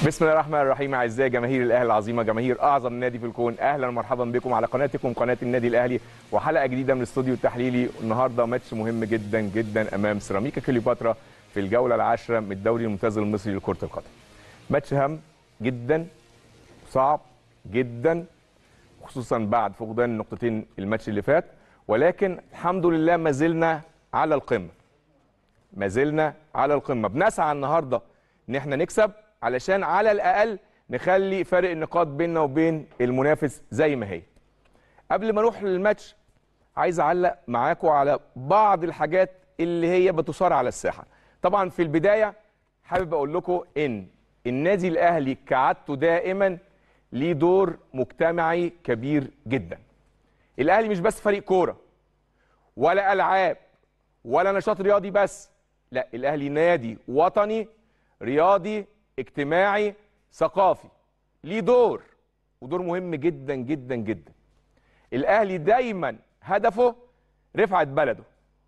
بسم الله الرحمن الرحيم اعزائي جماهير الاهلي العظيمه جماهير اعظم نادي في الكون اهلا ومرحبا بكم على قناتكم قناه النادي الاهلي وحلقه جديده من الاستوديو التحليلي النهارده ماتش مهم جدا جدا امام سيراميكا كليوباترا في الجوله العاشره من الدوري الممتاز المصري لكره القدم ماتش هام جدا صعب جدا خصوصا بعد فقدان النقطتين الماتش اللي فات ولكن الحمد لله ما زلنا على القمه ما زلنا على القمه بنسعى النهارده ان احنا نكسب علشان على الاقل نخلي فرق النقاط بيننا وبين المنافس زي ما هي قبل ما نروح للماتش عايز اعلق معاكم على بعض الحاجات اللي هي بتصار على الساحه طبعا في البدايه حابب اقول لكم ان النادي الاهلي كعادته دائما ليه دور مجتمعي كبير جدا الاهلي مش بس فريق كوره ولا العاب ولا نشاط رياضي بس لا الاهلي نادي وطني رياضي اجتماعي ثقافي ليه دور ودور مهم جدا جدا جدا الاهلي دايما هدفه رفعه بلده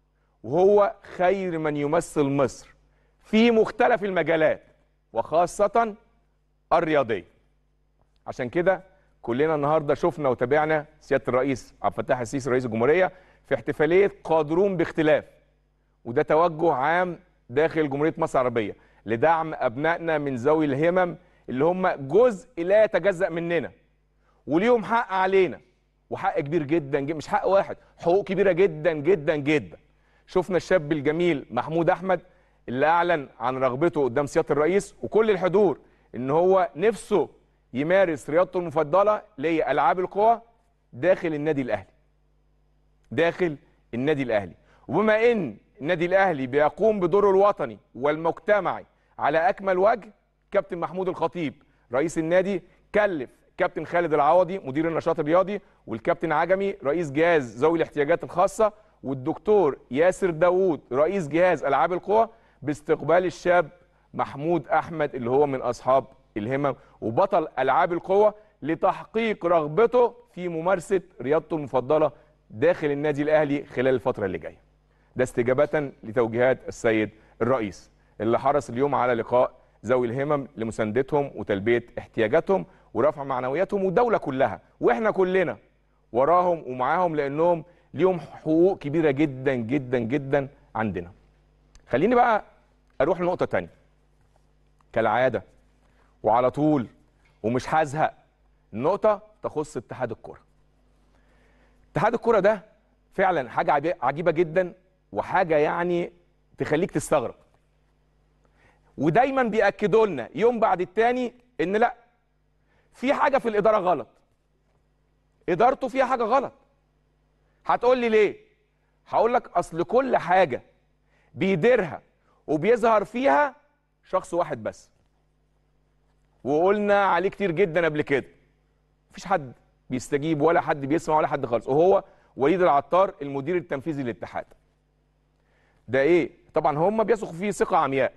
وهو خير من يمثل مصر في مختلف المجالات وخاصه الرياضيه عشان كده كلنا النهارده شفنا وتابعنا سياده الرئيس عبد الفتاح السيسي رئيس الجمهوريه في احتفاليه قادرون باختلاف وده توجه عام داخل جمهوريه مصر العربيه لدعم ابنائنا من ذوي الهمم اللي هم جزء لا يتجزا مننا وليهم حق علينا وحق كبير جدا, جدا مش حق واحد حقوق كبيره جدا جدا جدا شفنا الشاب الجميل محمود احمد اللي اعلن عن رغبته قدام سياده الرئيس وكل الحضور ان هو نفسه يمارس رياضته المفضله اللي هي العاب القوى داخل النادي الاهلي داخل النادي الاهلي وبما ان النادي الاهلي بيقوم بدوره الوطني والمجتمعي على اكمل وجه كابتن محمود الخطيب رئيس النادي كلف كابتن خالد العوضي مدير النشاط الرياضي والكابتن عجمي رئيس جهاز ذوي الاحتياجات الخاصه والدكتور ياسر داوود رئيس جهاز العاب القوى باستقبال الشاب محمود احمد اللي هو من اصحاب الهمم وبطل العاب القوى لتحقيق رغبته في ممارسه رياضته المفضله داخل النادي الاهلي خلال الفتره اللي جايه ده استجابه لتوجيهات السيد الرئيس اللي حرص اليوم على لقاء ذوي الهمم لمساندتهم وتلبيه احتياجاتهم ورفع معنوياتهم والدوله كلها واحنا كلنا وراهم ومعاهم لانهم ليهم حقوق كبيره جدا جدا جدا عندنا. خليني بقى اروح لنقطه تانية كالعاده وعلى طول ومش هزهق النقطه تخص اتحاد الكره. اتحاد الكره ده فعلا حاجه عجيبه جدا وحاجه يعني تخليك تستغرب. ودايما بياكدوا لنا يوم بعد التاني ان لا في حاجه في الاداره غلط ادارته فيها حاجه غلط هتقول لي ليه هقول لك اصل كل حاجه بيديرها وبيظهر فيها شخص واحد بس وقلنا عليه كتير جدا قبل كده مفيش حد بيستجيب ولا حد بيسمع ولا حد خالص وهو وليد العطار المدير التنفيذي للاتحاد ده ايه طبعا هم بيثقوا فيه ثقه عمياء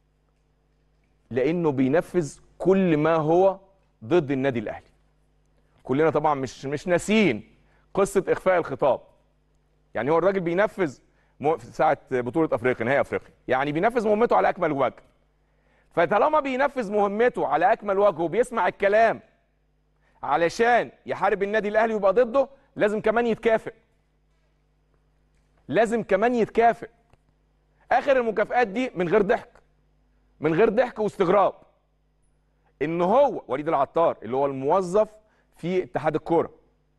لانه بينفذ كل ما هو ضد النادي الاهلي كلنا طبعا مش مش ناسيين قصه اخفاء الخطاب يعني هو الراجل بينفذ في ساعه بطوله افريقيا نهائي افريقيا يعني بينفذ مهمته على اكمل وجه فطالما بينفذ مهمته على اكمل وجه وبيسمع الكلام علشان يحارب النادي الاهلي ويبقى ضده لازم كمان يتكافئ لازم كمان يتكافئ اخر المكافئات دي من غير ضحك من غير ضحك واستغراب ان هو وليد العطار اللي هو الموظف في اتحاد الكوره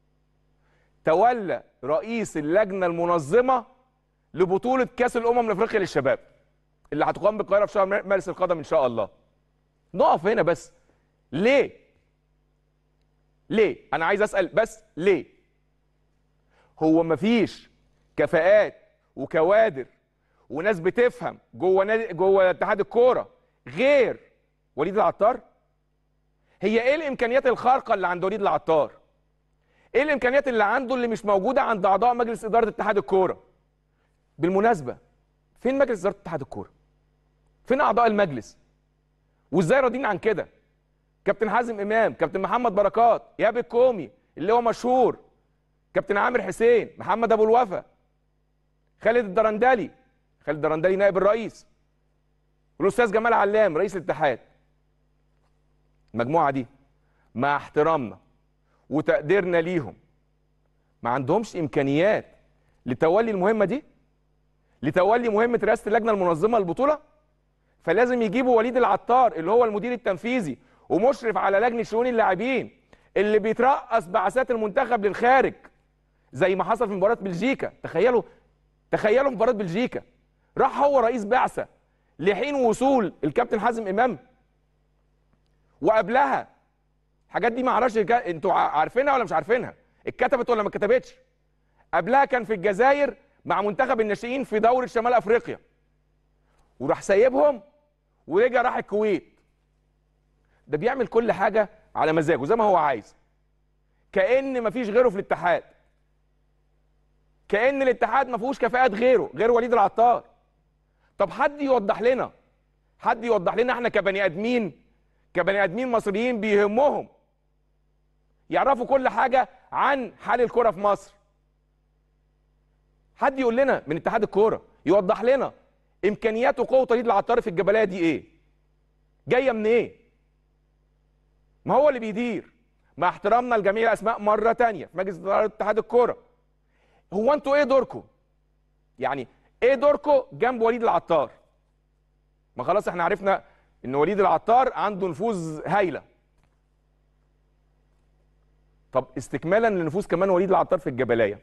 تولى رئيس اللجنه المنظمه لبطوله كاس الامم الافريقيه للشباب اللي هتقام بالقاهره في شهر مارس القادم ان شاء الله نقف هنا بس ليه ليه انا عايز اسال بس ليه هو مفيش كفاءات وكوادر وناس بتفهم جوه نادي جوه اتحاد الكوره غير وليد العطار هي ايه الامكانيات الخارقه اللي عند وليد العطار ايه الامكانيات اللي عنده اللي مش موجوده عند اعضاء مجلس اداره اتحاد الكوره بالمناسبه فين مجلس اداره اتحاد الكوره فين اعضاء المجلس وازاي راضيين عن كده كابتن حازم امام كابتن محمد بركات ايهاب الكومي اللي هو مشهور كابتن عامر حسين محمد ابو الوفا خالد الدرندلي خالد الدرندلي نائب الرئيس والاستاذ جمال علام رئيس الاتحاد المجموعه دي مع احترامنا وتقديرنا ليهم ما عندهمش امكانيات لتولي المهمه دي لتولي مهمه رئاسه اللجنه المنظمه للبطوله فلازم يجيبوا وليد العطار اللي هو المدير التنفيذي ومشرف على لجنه شؤون اللاعبين اللي بيترأس بعثات المنتخب للخارج زي ما حصل في مباراه بلجيكا تخيلوا تخيلوا مباراه بلجيكا راح هو رئيس بعثه لحين وصول الكابتن حازم امام وقبلها الحاجات دي ما اعرفش انتوا عارفينها ولا مش عارفينها اتكتبت ولا ما اتكتبتش قبلها كان في الجزائر مع منتخب الناشئين في دوره شمال افريقيا وراح سايبهم ورجع راح الكويت ده بيعمل كل حاجه على مزاجه زي ما هو عايز كان مفيش غيره في الاتحاد كان الاتحاد ما فيهوش كفاءات غيره غير وليد العطار طب حد يوضح لنا حد يوضح لنا احنا كبني ادمين كبني ادمين مصريين بيهمهم يعرفوا كل حاجه عن حال الكره في مصر حد يقول لنا من اتحاد الكوره يوضح لنا امكانيات وقوه وليد العطار في الجبليه دي ايه جايه من ايه ما هو اللي بيدير مع احترامنا لجميع الاسماء مره تانية في مجلس اداره اتحاد الكوره هو انتوا ايه دوركم يعني ايه دوركم جنب وليد العطار ما خلاص احنا عرفنا ان وليد العطار عنده نفوذ هايله طب استكمالا لنفوذ كمان وليد العطار في الجبليه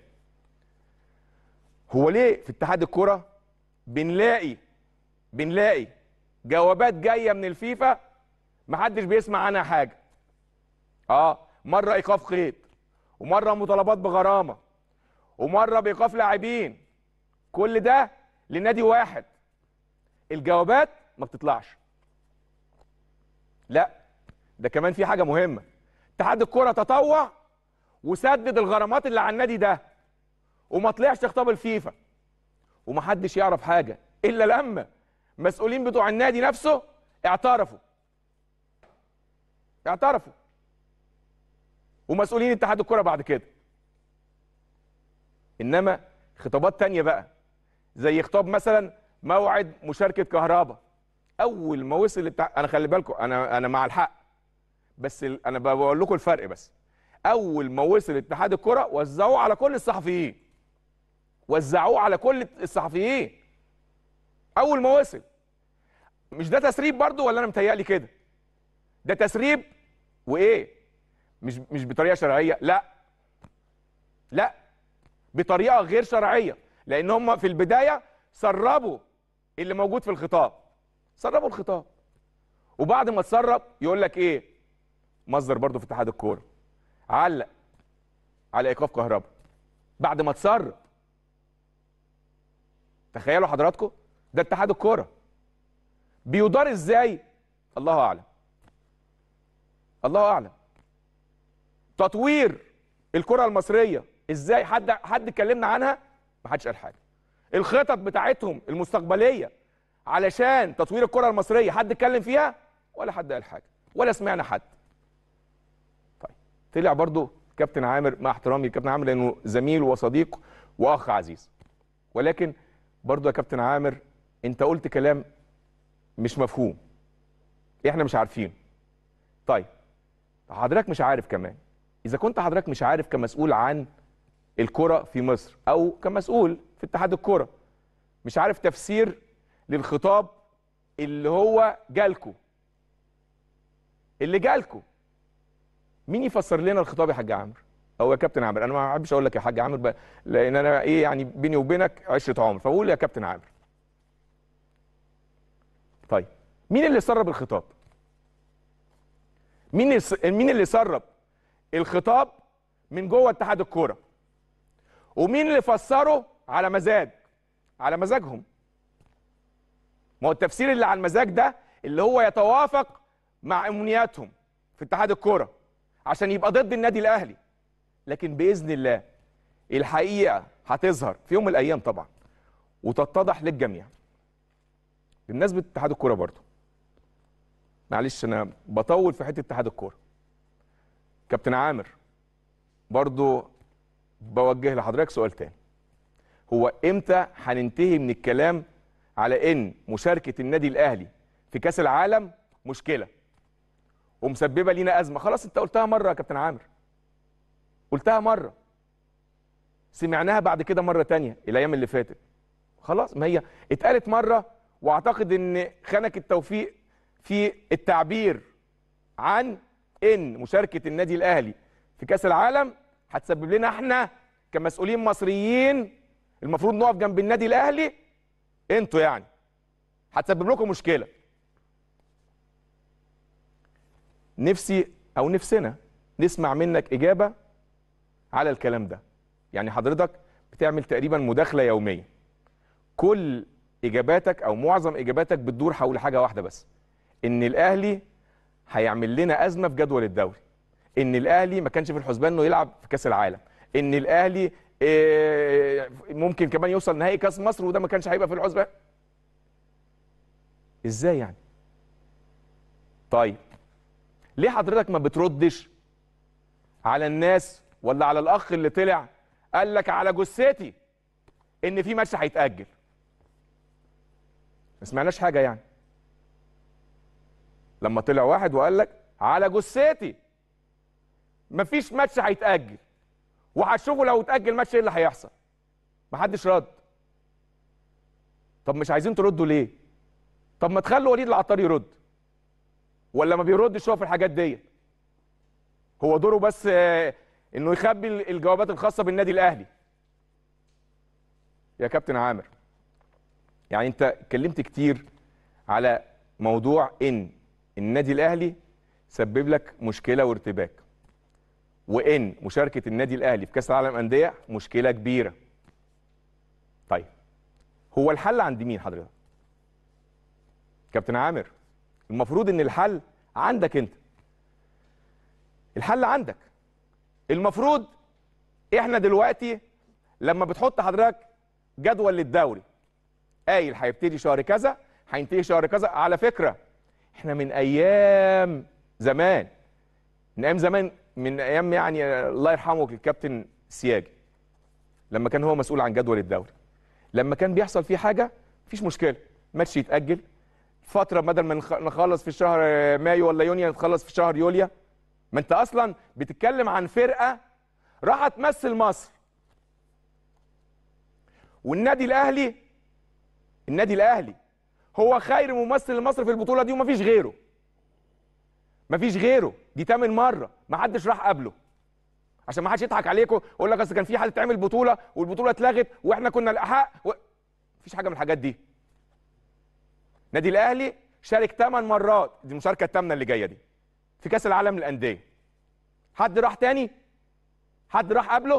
هو ليه في اتحاد الكره بنلاقي بنلاقي جوابات جايه من الفيفا محدش بيسمع عنها حاجه اه مره ايقاف قيد ومره مطالبات بغرامه ومره بايقاف لاعبين كل ده لنادي واحد الجوابات ما بتطلعش لا ده كمان في حاجه مهمه اتحاد الكره تطوع وسدد الغرامات اللي على النادي ده وما طلعش خطاب الفيفا ومحدش يعرف حاجه الا لما مسؤولين بتوع النادي نفسه اعترفوا اعترفوا ومسؤولين اتحاد الكره بعد كده انما خطابات تانية بقى زي خطاب مثلا موعد مشاركه كهربا اول ما وصل التع... انا خلي بالكم انا انا مع الحق بس ال... انا بقول لكم الفرق بس اول ما وصل اتحاد الكره وزعوه على كل الصحفيين وزعوه على كل الصحفيين اول ما وصل مش ده تسريب برضو ولا انا متهيألي كده ده تسريب وايه مش مش بطريقه شرعيه لا لا بطريقه غير شرعيه لان هم في البدايه سربوا اللي موجود في الخطاب سربوا الخطاب وبعد ما تسرب يقول لك ايه مصدر برضو في اتحاد الكوره علق على ايقاف كهرباء بعد ما تسرب تخيلوا حضراتكم ده اتحاد الكوره بيدار ازاي الله اعلم الله اعلم تطوير الكره المصريه ازاي حد حد اتكلمنا عنها ما حدش قال حاجه الخطط بتاعتهم المستقبليه علشان تطوير الكره المصريه حد اتكلم فيها ولا حد قال حاجه ولا سمعنا حد طيب طلع برضو كابتن عامر مع احترامي لكابتن عامر لانه زميل وصديق واخ عزيز ولكن برضو يا كابتن عامر انت قلت كلام مش مفهوم احنا مش عارفين طيب حضرتك مش عارف كمان اذا كنت حضرتك مش عارف كمسؤول عن الكره في مصر او كمسؤول في اتحاد الكره مش عارف تفسير للخطاب اللي هو جالكو اللي جالكو مين يفسر لنا الخطاب يا حاج عامر او يا كابتن عامر انا ما بحبش اقول لك يا حاج عامر ب... لان انا ايه يعني بيني وبينك عشره عمر فبقول يا كابتن عامر طيب مين اللي سرب الخطاب مين الس... مين اللي سرب الخطاب من جوه اتحاد الكوره ومين اللي فسره على مزاج على مزاجهم ما هو التفسير اللي على المزاج ده اللي هو يتوافق مع امنياتهم في اتحاد الكوره عشان يبقى ضد النادي الاهلي لكن باذن الله الحقيقه هتظهر في يوم من الايام طبعا وتتضح للجميع بمناسبه اتحاد الكوره برضه معلش انا بطول في حته اتحاد الكوره كابتن عامر برضه بوجه لحضرتك سؤال تاني هو امتى هننتهي من الكلام على ان مشاركه النادي الاهلي في كاس العالم مشكله ومسببه لينا ازمه خلاص انت قلتها مره يا كابتن عامر قلتها مره سمعناها بعد كده مره تانية الايام اللي فاتت خلاص ما هي اتقالت مره واعتقد ان خانك التوفيق في التعبير عن ان مشاركه النادي الاهلي في كاس العالم هتسبب لنا احنا كمسؤولين مصريين المفروض نقف جنب النادي الاهلي انتوا يعني هتسبب لكم مشكله نفسي او نفسنا نسمع منك اجابه على الكلام ده يعني حضرتك بتعمل تقريبا مداخله يوميه كل اجاباتك او معظم اجاباتك بتدور حول حاجه واحده بس ان الاهلي هيعمل لنا ازمه في جدول الدوري ان الاهلي ما كانش في الحسبان انه يلعب في كاس العالم ان الاهلي آه، ممكن كمان يوصل نهائي كاس مصر وده ما كانش هيبقى في الحسبان ازاي يعني طيب ليه حضرتك ما بتردش على الناس ولا على الاخ اللي طلع قال لك على جثتي ان في ماتش هيتاجل ما سمعناش حاجه يعني لما طلع واحد وقال لك على جثتي مفيش ماتش هيتاجل وهتشوفوا لو اتاجل ماتش ايه اللي هيحصل محدش رد طب مش عايزين تردوا ليه طب ما تخلوا وليد العطار يرد ولا ما بيردش هو في الحاجات دي هو دوره بس آه، انه يخبي الجوابات الخاصه بالنادي الاهلي يا كابتن عامر يعني انت اتكلمت كتير على موضوع ان النادي الاهلي سبب لك مشكله وارتباك وان مشاركه النادي الاهلي في كاس العالم انديه مشكله كبيره طيب هو الحل عند مين حضرتك كابتن عامر المفروض ان الحل عندك انت الحل عندك المفروض احنا دلوقتي لما بتحط حضرتك جدول للدوري قايل هيبتدي شهر كذا هينتهي شهر كذا على فكره احنا من ايام زمان من ايام زمان من ايام يعني الله يرحمه الكابتن سياجي لما كان هو مسؤول عن جدول الدوري لما كان بيحصل فيه حاجه مفيش مشكله ماتش يتاجل فتره بدل ما نخلص في شهر مايو ولا يونيو نخلص في شهر يوليو ما انت اصلا بتتكلم عن فرقه راح تمثل مصر والنادي الاهلي النادي الاهلي هو خير ممثل لمصر في البطوله دي ومفيش غيره مفيش غيره دي تامن مره ما حدش راح قبله عشان ما حدش يضحك عليكم ويقول لك اصل كان في حد تعمل بطوله والبطوله اتلغت واحنا كنا الاحق و... مفيش حاجه من الحاجات دي نادي الاهلي شارك 8 مرات دي المشاركه الثامنه اللي جايه دي في كاس العالم للانديه حد راح تاني حد راح قبله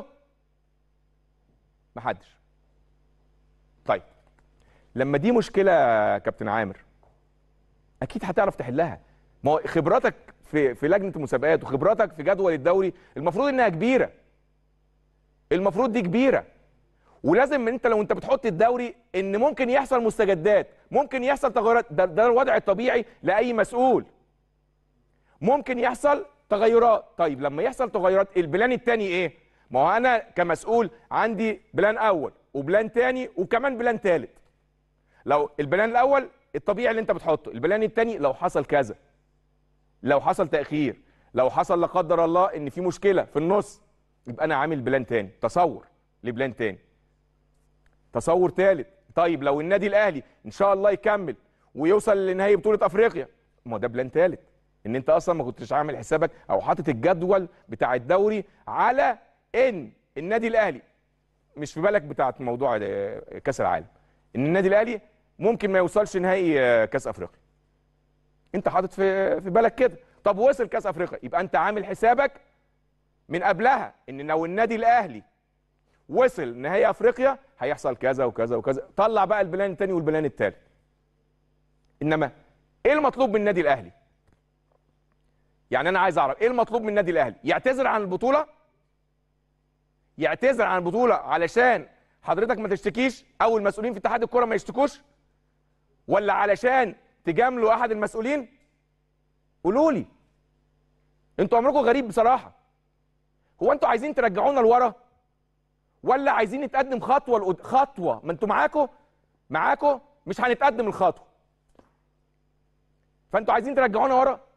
محدش طيب لما دي مشكله يا كابتن عامر اكيد هتعرف تحلها ما هو خبراتك في في لجنه المسابقات وخبراتك في جدول الدوري المفروض انها كبيره المفروض دي كبيره ولازم انت لو انت بتحط الدوري ان ممكن يحصل مستجدات ممكن يحصل تغيرات ده, ده الوضع الطبيعي لاي مسؤول ممكن يحصل تغيرات طيب لما يحصل تغيرات البلان الثاني ايه ما هو انا كمسؤول عندي بلان اول وبلان ثاني وكمان بلان ثالث لو البلان الاول الطبيعي اللي انت بتحطه البلان الثاني لو حصل كذا لو حصل تاخير لو حصل لا قدر الله ان في مشكله في النص يبقى انا عامل بلان تاني تصور لبلان تاني تصور ثالث طيب لو النادي الاهلي ان شاء الله يكمل ويوصل لنهائي بطوله افريقيا ما ده بلان ثالث ان انت اصلا ما كنتش عامل حسابك او حاطط الجدول بتاع الدوري على ان النادي الاهلي مش في بالك بتاعت موضوع كاس العالم ان النادي الاهلي ممكن ما يوصلش نهائي كاس افريقيا انت حاطط في في بالك كده طب وصل كاس افريقيا يبقى انت عامل حسابك من قبلها ان لو النادي الاهلي وصل نهائي افريقيا هيحصل كذا وكذا وكذا طلع بقى البلان الثاني والبلان الثالث انما ايه المطلوب من النادي الاهلي يعني انا عايز اعرف ايه المطلوب من النادي الاهلي يعتذر عن البطوله يعتذر عن البطوله علشان حضرتك ما تشتكيش او المسؤولين في اتحاد الكره ما يشتكوش ولا علشان تجاملوا احد المسؤولين قولوا لي انتوا امركم غريب بصراحه هو انتوا عايزين ترجعونا لورا ولا عايزين نتقدم خطوه لقد... خطوه ما انتوا معاكم معاكم مش هنتقدم الخطوه فانتوا عايزين ترجعونا ورا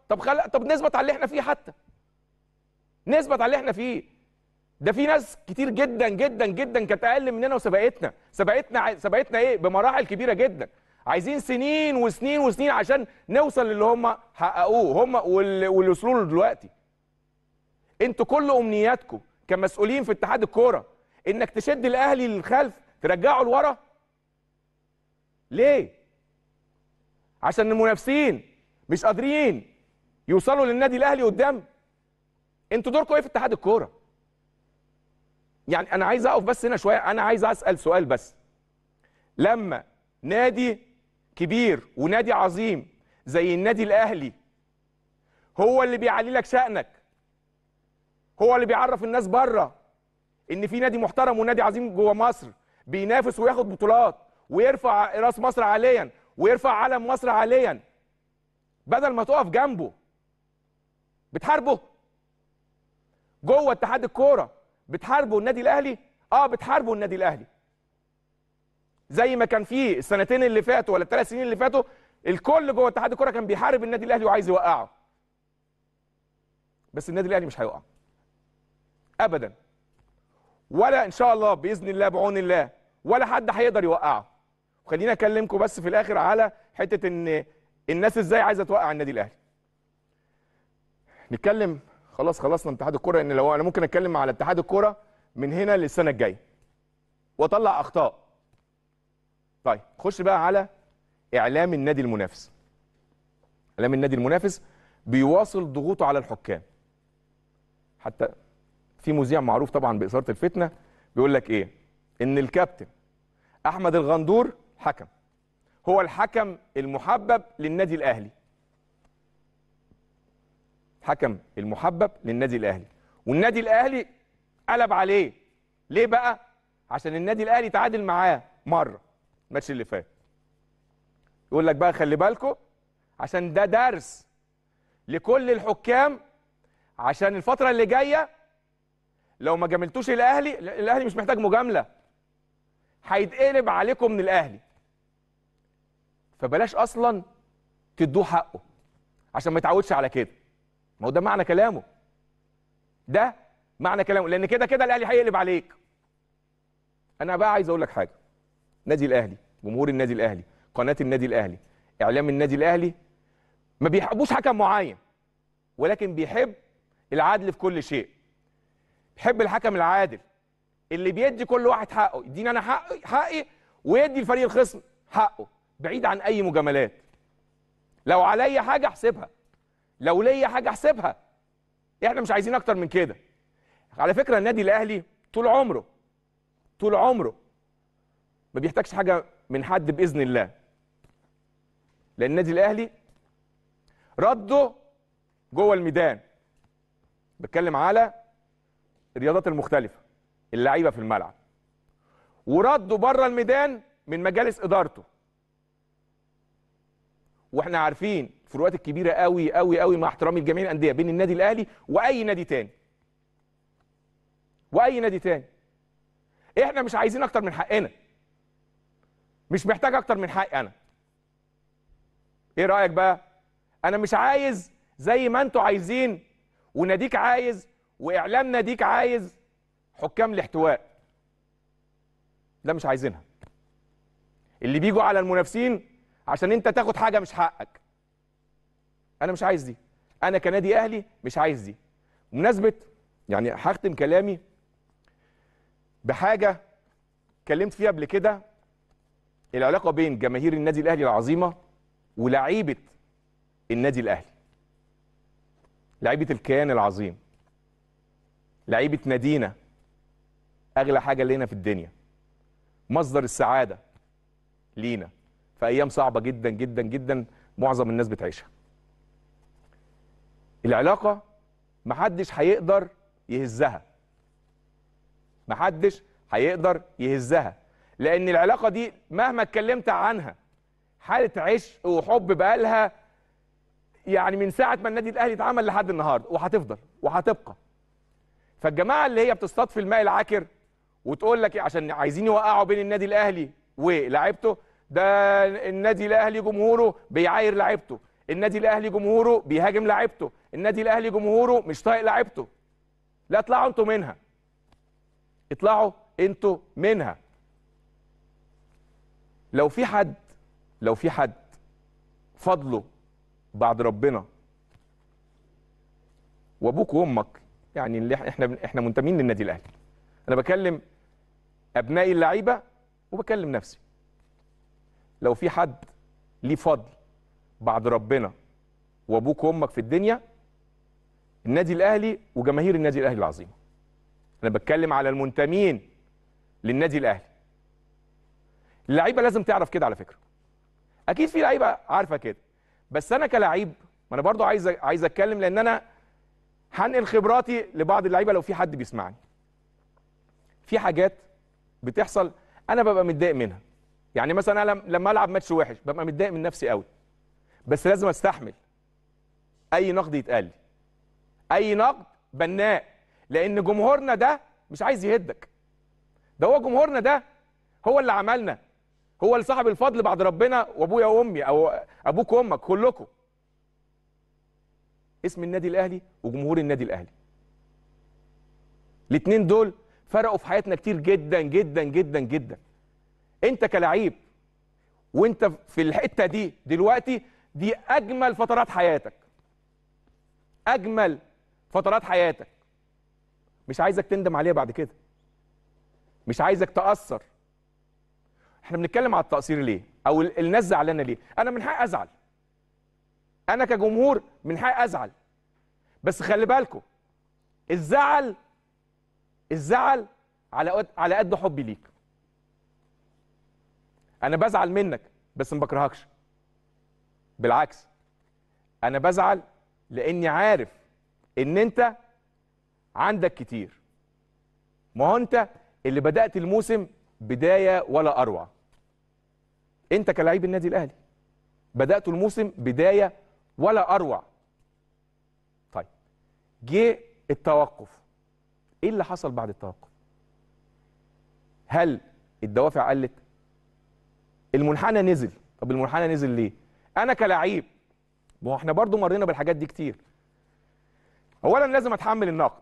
طب خل... طب نثبت على اللي احنا فيه حتى نثبت على اللي احنا فيه ده في ناس كتير جدا جدا جدا كانت اقل مننا وسبقتنا سبقتنا ع- سبقتنا ايه بمراحل كبيره جدا عايزين سنين وسنين وسنين عشان نوصل للي هم حققوه هم واللي واللي وصلوا له دلوقتي انتوا كل امنياتكم كمسؤولين في اتحاد الكوره انك تشد الاهلي للخلف ترجعه لورا ليه عشان المنافسين مش قادرين يوصلوا للنادي الاهلي قدام انتوا دوركم ايه في اتحاد الكوره يعني انا عايز اقف بس هنا شويه انا عايز اسال سؤال بس لما نادي كبير ونادي عظيم زي النادي الاهلي هو اللي بيعلي لك شأنك هو اللي بيعرف الناس بره ان في نادي محترم ونادي عظيم جوه مصر بينافس وياخد بطولات ويرفع راس مصر عاليا ويرفع علم مصر عاليا بدل ما تقف جنبه بتحاربه جوه اتحاد الكوره بتحاربوا النادي الاهلي اه بتحاربوا النادي الاهلي زي ما كان في السنتين اللي فاتوا ولا الثلاث سنين اللي فاتوا الكل جوه اتحاد الكوره كان بيحارب النادي الاهلي وعايز يوقعه بس النادي الاهلي مش هيقع ابدا ولا ان شاء الله باذن الله بعون الله ولا حد هيقدر يوقعه وخليني اكلمكم بس في الاخر على حته ان الناس ازاي عايزه توقع النادي الاهلي نتكلم خلاص خلصنا اتحاد الكوره ان لو انا ممكن اتكلم على اتحاد الكوره من هنا للسنه الجايه واطلع اخطاء طيب خش بقى على اعلام النادي المنافس اعلام النادي المنافس بيواصل ضغوطه على الحكام حتى في مذيع معروف طبعا باثاره الفتنه بيقول لك ايه ان الكابتن احمد الغندور حكم هو الحكم المحبب للنادي الاهلي حكم المحبب للنادي الاهلي والنادي الاهلي قلب عليه ليه بقى عشان النادي الاهلي تعادل معاه مره الماتش اللي فات يقول لك بقى خلي بالكم عشان ده درس لكل الحكام عشان الفتره اللي جايه لو ما جاملتوش الاهلي الاهلي مش محتاج مجامله هيتقلب عليكم من الاهلي فبلاش اصلا تدوه حقه عشان ما يتعودش على كده ما هو ده معنى كلامه ده معنى كلامه لان كده كده الاهلي هيقلب عليك انا بقى عايز اقول لك حاجه نادي الاهلي جمهور النادي الاهلي قناه النادي الاهلي اعلام النادي الاهلي ما بيحبوش حكم معين ولكن بيحب العدل في كل شيء بيحب الحكم العادل اللي بيدي كل واحد حقه يديني انا حقي حقي ويدي الفريق الخصم حقه بعيد عن اي مجاملات لو عليا حاجه احسبها لو ليا حاجه احسبها احنا مش عايزين اكتر من كده على فكره النادي الاهلي طول عمره طول عمره ما بيحتاجش حاجه من حد باذن الله لان النادي الاهلي رده جوه الميدان بتكلم على الرياضات المختلفه اللعيبه في الملعب ورده بره الميدان من مجالس ادارته واحنا عارفين الفروقات الكبيره قوي قوي قوي مع احترامي لجميع الانديه بين النادي الاهلي واي نادي تاني واي نادي تاني احنا مش عايزين اكتر من حقنا مش محتاج اكتر من حقي انا ايه رايك بقى انا مش عايز زي ما انتوا عايزين وناديك عايز واعلام ناديك عايز حكام الاحتواء ده مش عايزينها اللي بيجوا على المنافسين عشان انت تاخد حاجه مش حقك انا مش عايز دي انا كنادي اهلي مش عايز دي بمناسبه يعني هختم كلامي بحاجه اتكلمت فيها قبل كده العلاقه بين جماهير النادي الاهلي العظيمه ولعيبه النادي الاهلي لعيبه الكيان العظيم لعيبه نادينا اغلى حاجه لينا في الدنيا مصدر السعاده لينا في ايام صعبه جدا جدا جدا معظم الناس بتعيشها العلاقه محدش هيقدر يهزها محدش هيقدر يهزها لان العلاقه دي مهما اتكلمت عنها حاله عشق وحب بقالها يعني من ساعه ما النادي الاهلي اتعمل لحد النهارده وهتفضل وهتبقى فالجماعه اللي هي بتصطاد في الماء العكر وتقول لك إيه عشان عايزين يوقعوا بين النادي الاهلي ولاعيبته ده النادي الاهلي جمهوره بيعاير لعيبته النادي الاهلي جمهوره بيهاجم لعيبته النادي الاهلي جمهوره مش طايق لعيبته لا اطلعوا انتوا منها اطلعوا انتوا منها لو في حد لو في حد فضله بعد ربنا وابوك وامك يعني اللي إح- احنا احنا منتمين للنادي الاهلي انا بكلم ابنائي اللعيبه وبكلم نفسي لو في حد ليه فضل بعد ربنا وابوك وامك في الدنيا النادي الاهلي وجماهير النادي الاهلي العظيمه انا بتكلم على المنتمين للنادي الاهلي اللعيبه لازم تعرف كده على فكره اكيد في لعيبه عارفه كده بس انا كلاعب ما انا برضو عايز عايز اتكلم لان انا هنقل خبراتي لبعض اللعيبه لو في حد بيسمعني في حاجات بتحصل انا ببقى متضايق منها يعني مثلا انا لم- لما العب ماتش وحش ببقى متضايق من نفسي قوي بس لازم استحمل اي نقد يتقال لي اي نقد بناء لان جمهورنا ده مش عايز يهدك ده هو جمهورنا ده هو اللي عملنا هو اللي صاحب الفضل بعد ربنا وابويا وامي او ابوك وامك كلكم اسم النادي الاهلي وجمهور النادي الاهلي الاثنين دول فرقوا في حياتنا كتير جدا جدا جدا جدا انت كلاعب وانت في الحته دي دلوقتي دي اجمل فترات حياتك اجمل فترات حياتك مش عايزك تندم عليها بعد كده مش عايزك تاثر احنا بنتكلم على التقصير ليه او ال- الناس زعلانه ليه انا من حقي ازعل انا كجمهور من حقي ازعل بس خلي بالكم الزعل الزعل على قد على قد حبي ليك انا بزعل منك بس ما بكرهكش بالعكس انا بزعل لاني عارف ان انت عندك كتير ما هو انت اللي بدات الموسم بدايه ولا اروع انت كلاعب النادي الاهلي بدات الموسم بدايه ولا اروع طيب جه التوقف ايه اللي حصل بعد التوقف هل الدوافع قلت المنحنى نزل طب المنحنى نزل ليه انا كلاعب ما هو احنا برضو مرينا بالحاجات دي كتير اولا لازم اتحمل النقد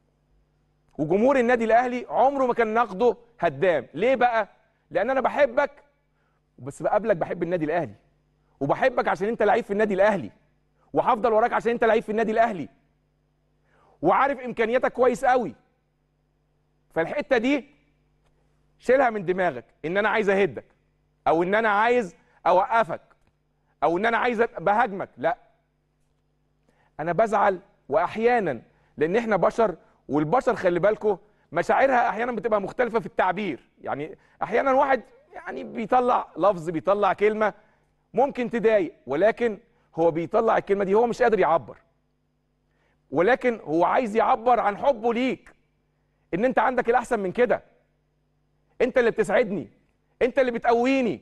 وجمهور النادي الاهلي عمره ما كان نقده هدام ليه بقى لان انا بحبك بس بقابلك بحب النادي الاهلي وبحبك عشان انت لعيب في النادي الاهلي وهفضل وراك عشان انت لعيب في النادي الاهلي وعارف امكانياتك كويس قوي فالحته دي شيلها من دماغك ان انا عايز اهدك او ان انا عايز اوقفك او ان انا عايز بهاجمك لا انا بزعل واحيانا لان احنا بشر والبشر خلي بالكم مشاعرها احيانا بتبقى مختلفه في التعبير يعني احيانا واحد يعني بيطلع لفظ بيطلع كلمه ممكن تضايق ولكن هو بيطلع الكلمه دي هو مش قادر يعبر ولكن هو عايز يعبر عن حبه ليك ان انت عندك الاحسن من كده انت اللي بتسعدني انت اللي بتقويني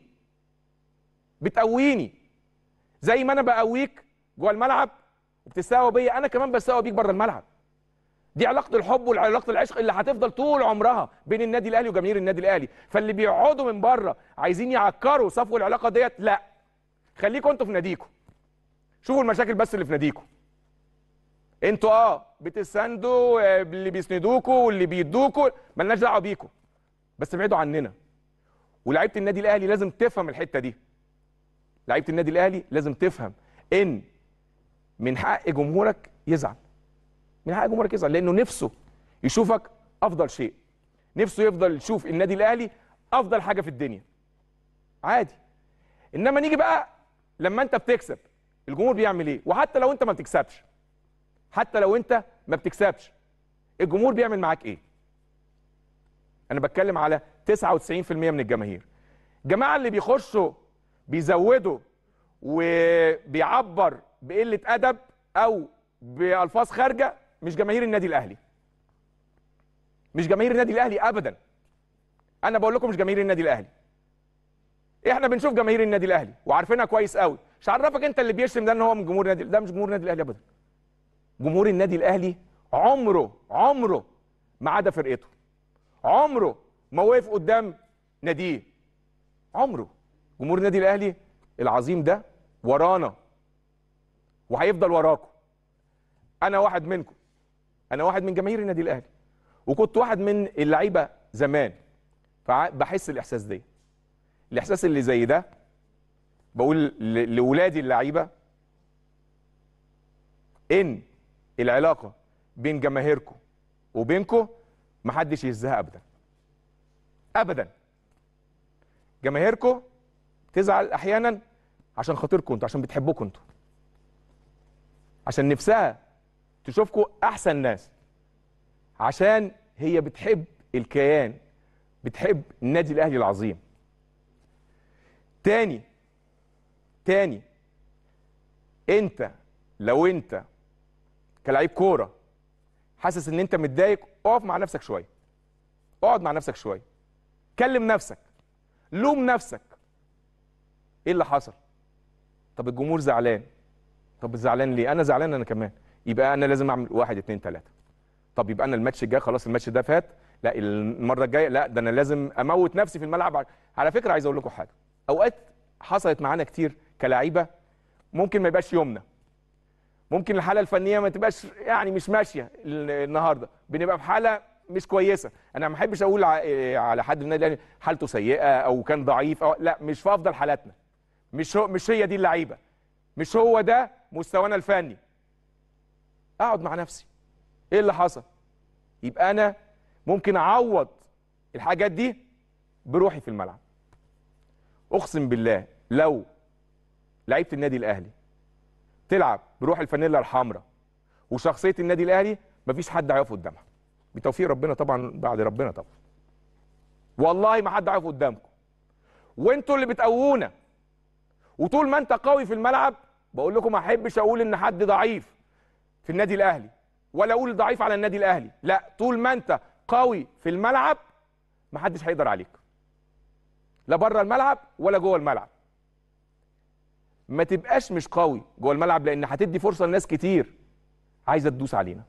بتقويني زي ما انا بقويك جوه الملعب وبتستقوى بيا انا كمان بستقوى بيك بره الملعب دي علاقه الحب وعلاقه العشق اللي هتفضل طول عمرها بين النادي الاهلي وجماهير النادي الاهلي فاللي بيقعدوا من بره عايزين يعكروا صفو العلاقه ديت لا خليكم انتوا في ناديكم شوفوا المشاكل بس اللي في ناديكم انتوا اه بتساندوا آه، اللي بيسندوكوا واللي بيدوكوا ملناش دعوه بيكم بس ابعدوا عننا ولاعيبه النادي الاهلي لازم تفهم الحته دي لعيبه النادي الاهلي لازم تفهم ان من حق جمهورك يزعل من حق جمهورك يزعل لانه نفسه يشوفك افضل شيء نفسه يفضل يشوف النادي الاهلي افضل حاجه في الدنيا عادي انما نيجي بقى لما انت بتكسب الجمهور بيعمل ايه وحتى لو انت ما بتكسبش حتى لو انت ما بتكسبش الجمهور بيعمل معاك ايه انا بتكلم على 99% من الجماهير الجماعه اللي بيخشوا بيزودوا وبيعبر بقله ادب او بالفاظ خارجه مش جماهير النادي الاهلي مش جماهير النادي الاهلي ابدا انا بقول لكم مش جماهير النادي الاهلي احنا بنشوف جماهير النادي الاهلي وعارفينها كويس قوي مش عرفك انت اللي بيشتم ده ان هو من جمهور النادي ده مش جمهور النادي الاهلي ابدا جمهور النادي الاهلي عمره عمره ما عدا فرقته عمره ما وقف قدام ناديه عمره جمهور النادي الاهلي العظيم ده ورانا وهيفضل وراكم انا واحد منكم انا واحد من جماهير النادي الاهلي وكنت واحد من اللعيبه زمان فبحس الاحساس ده الاحساس اللي زي ده بقول ل- لاولادي اللعيبه ان العلاقه بين جماهيركم وبينكم محدش يهزها ابدا ابدا جماهيركم تزعل احيانا عشان خاطركم انتوا عشان بتحبوكم انتوا عشان نفسها تشوفكم احسن ناس عشان هي بتحب الكيان بتحب النادي الاهلي العظيم تاني تاني انت لو انت كلاعب كوره حاسس ان انت متضايق اقف مع نفسك شويه اقعد مع نفسك شويه كلم نفسك لوم نفسك ايه اللي حصل طب الجمهور زعلان طب زعلان ليه انا زعلان انا كمان يبقى انا لازم اعمل واحد اتنين تلاته طب يبقى انا الماتش الجاي خلاص الماتش ده فات لا المره الجايه لا ده انا لازم اموت نفسي في الملعب على فكره عايز اقول لكم حاجه اوقات حصلت معانا كتير كلاعيبه ممكن ما يبقاش يومنا ممكن الحاله الفنيه ما تبقاش يعني مش ماشيه ال- النهارده بنبقى في حاله مش كويسه انا ما احبش اقول ع- على حد من النادي الاهلي حالته سيئه او كان ضعيف أو لا مش في افضل حالاتنا مش هو مش هي دي اللعيبه مش هو ده مستوانا الفني اقعد مع نفسي ايه اللي حصل يبقى انا ممكن اعوض الحاجات دي بروحي في الملعب اقسم بالله لو لعيبه النادي الاهلي تلعب بروح الفانيلا الحمراء وشخصيه النادي الاهلي مفيش حد هيقف قدامها بتوفيق ربنا طبعا بعد ربنا طبعا والله ما حد هيقف قدامكم وانتوا اللي بتقوونا وطول ما انت قوي في الملعب بقول لكم ما احبش اقول ان حد ضعيف في النادي الاهلي ولا اقول ضعيف على النادي الاهلي لا طول ما انت قوي في الملعب ما حدش هيقدر عليك لا بره الملعب ولا جوه الملعب ما تبقاش مش قوي جوه الملعب لان هتدي فرصه لناس كتير عايزه تدوس علينا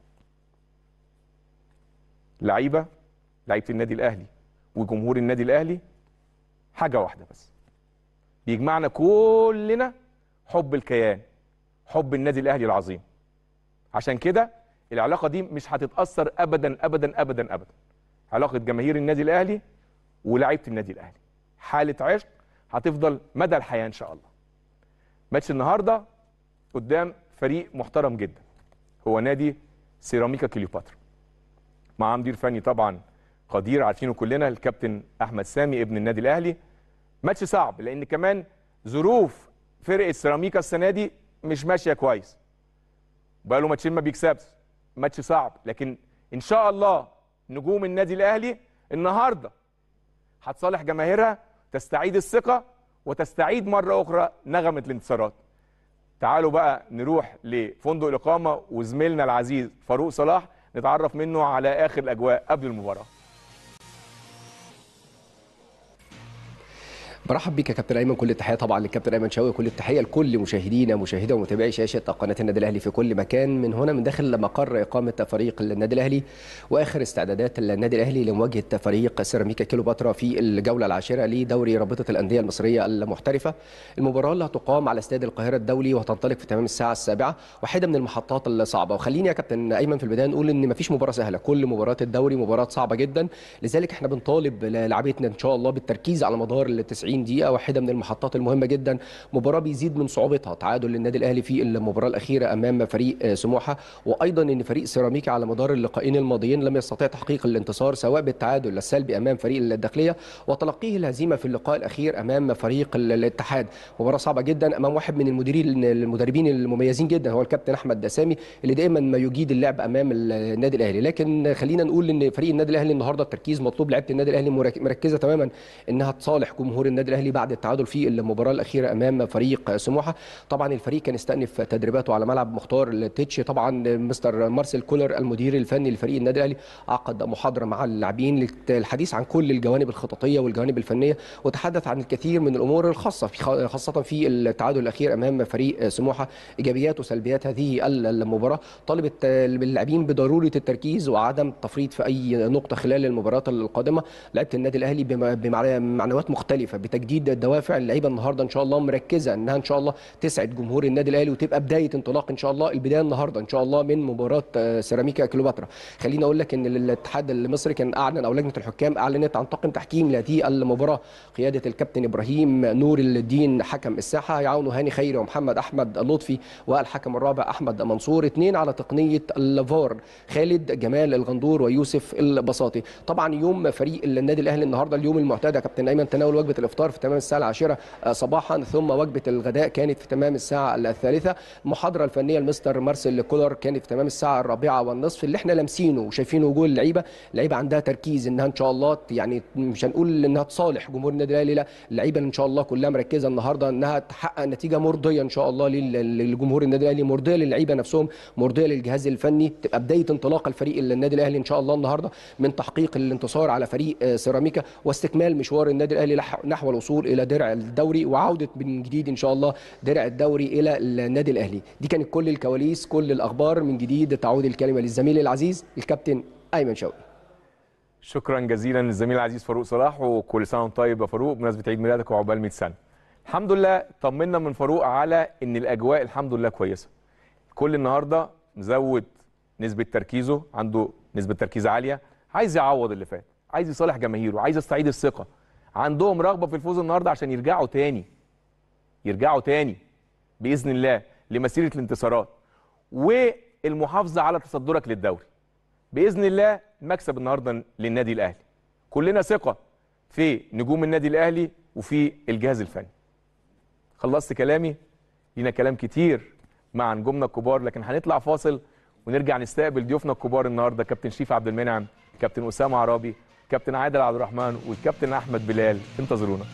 لعيبه لعيبه النادي الاهلي وجمهور النادي الاهلي حاجه واحده بس بيجمعنا كلنا حب الكيان حب النادي الاهلي العظيم عشان كده العلاقه دي مش هتتاثر ابدا ابدا ابدا ابدا علاقه جماهير النادي الاهلي ولاعيبه النادي الاهلي حاله عشق هتفضل مدى الحياه ان شاء الله ماتش النهارده قدام فريق محترم جدا هو نادي سيراميكا كليوباترا مع مدير فني طبعا قدير عارفينه كلنا الكابتن احمد سامي ابن النادي الاهلي ماتش صعب لان كمان ظروف فرقه سيراميكا السنه دي مش ماشيه كويس بقى له ماتشين ما بيكسبش ماتش صعب لكن ان شاء الله نجوم النادي الاهلي النهارده هتصالح جماهيرها تستعيد الثقه وتستعيد مره اخرى نغمه الانتصارات تعالوا بقى نروح لفندق الاقامه وزميلنا العزيز فاروق صلاح نتعرف منه على اخر الاجواء قبل المباراه برحب بيك يا كابتن ايمن كل التحيه طبعا للكابتن ايمن شوقي كل التحيه لكل مشاهدينا مشاهدي ومتابعي شاشه قناه النادي الاهلي في كل مكان من هنا من داخل مقر اقامه فريق النادي الاهلي واخر استعدادات النادي الاهلي لمواجهه فريق سيراميكا كيلوباترا في الجوله العاشره لدوري رابطه الانديه المصريه المحترفه المباراه اللي هتقام على استاد القاهره الدولي وهتنطلق في تمام الساعه السابعه واحده من المحطات الصعبه وخليني يا كابتن ايمن في البدايه نقول ان مفيش مباراه سهله كل مباريات الدوري مباراه صعبه جدا لذلك احنا بنطالب لاعبتنا ان شاء الله بالتركيز على مدار ال 90 دقيقه واحده من المحطات المهمه جدا مباراه بيزيد من صعوبتها تعادل للنادي الاهلي في المباراه الاخيره امام فريق سموحه وايضا ان فريق سيراميكا على مدار اللقاءين الماضيين لم يستطيع تحقيق الانتصار سواء بالتعادل السلبي امام فريق الداخليه وتلقيه الهزيمه في اللقاء الاخير امام فريق الاتحاد مباراه صعبه جدا امام واحد من المديرين المدربين المميزين جدا هو الكابتن احمد دسامي اللي دائما ما يجيد اللعب امام النادي الاهلي لكن خلينا نقول ان فريق النادي الاهلي النهارده التركيز مطلوب لعيبه النادي الاهلي مركزه تماما انها تصالح جمهور النادي الاهلي بعد التعادل في المباراه الاخيره امام فريق سموحه طبعا الفريق كان استأنف تدريباته على ملعب مختار التتش طبعا مستر مارسيل كولر المدير الفني لفريق النادي الاهلي عقد محاضره مع اللاعبين للحديث عن كل الجوانب الخططيه والجوانب الفنيه وتحدث عن الكثير من الامور الخاصه في خاصه في التعادل الاخير امام فريق سموحه ايجابيات وسلبيات هذه المباراه طالبت اللاعبين بضروره التركيز وعدم التفريط في اي نقطه خلال المباراه القادمه لعبه النادي الاهلي بمعنويات مختلفه لتجديد الدوافع اللعيبه النهارده ان شاء الله مركزه انها ان شاء الله تسعد جمهور النادي الاهلي وتبقى بدايه انطلاق ان شاء الله البدايه النهارده ان شاء الله من مباراه آه، سيراميكا كليوباترا خليني اقول لك ان الاتحاد المصري كان اعلن او لجنه الحكام اعلنت عن طاقم تحكيم لهذه المباراه قياده الكابتن ابراهيم نور الدين حكم الساحه يعاونه هاني خيري ومحمد احمد لطفي والحكم الرابع احمد منصور اثنين على تقنيه الفار خالد جمال الغندور ويوسف البساطي طبعا يوم فريق النادي الاهلي النهارده اليوم المعتاد يا كابتن ايمن تناول وجبه الافطار في تمام الساعه العاشره آه، صباحا ثم وجبه الغداء كانت في تمام الساعه الثالثه المحاضره الفنيه لمستر مارسيل كولر كانت في تمام الساعه الرابعه والنصف اللي احنا لامسينه وشايفينه وجوه اللعيبه اللعيبه عندها تركيز انها ان شاء الله يعني مش هنقول انها تصالح جمهور النادي الاهلي لا اللعيبه ان شاء الله كلها مركزه النهارده انها تحقق نتيجه مرضيه ان شاء الله لل- للجمهور النادي الاهلي مرضيه للعيبه نفسهم مرضيه للجهاز الفني تبقى بدايه انطلاق الفريق النادي الاهلي ان شاء الله النهارده من تحقيق الانتصار على فريق آه، سيراميكا واستكمال مشوار النادي الاهلي لح- نحو الوصول الى درع الدوري وعوده من جديد ان شاء الله درع الدوري الى النادي الاهلي دي كانت كل الكواليس كل الاخبار من جديد تعود الكلمه للزميل العزيز الكابتن ايمن شوقي شكرا جزيلا للزميل العزيز فاروق صلاح وكل سنه وانت طيب يا فاروق بمناسبه عيد ميلادك وعقبال 100 سنه. الحمد لله طمنا من فاروق على ان الاجواء الحمد لله كويسه. كل النهارده مزود نسبه تركيزه عنده نسبه تركيز عاليه عايز يعوض اللي فات عايز يصالح جماهيره عايز يستعيد الثقه عندهم رغبه في الفوز النهارده عشان يرجعوا تاني يرجعوا تاني باذن الله لمسيره الانتصارات والمحافظه على تصدرك للدوري باذن الله مكسب النهارده للنادي الاهلي كلنا ثقه في نجوم النادي الاهلي وفي الجهاز الفني خلصت كلامي لينا كلام كتير مع نجومنا الكبار لكن هنطلع فاصل ونرجع نستقبل ضيوفنا الكبار النهارده كابتن شريف عبد المنعم كابتن اسامه عرابي كابتن عادل عبد الرحمن والكابتن احمد بلال انتظرونا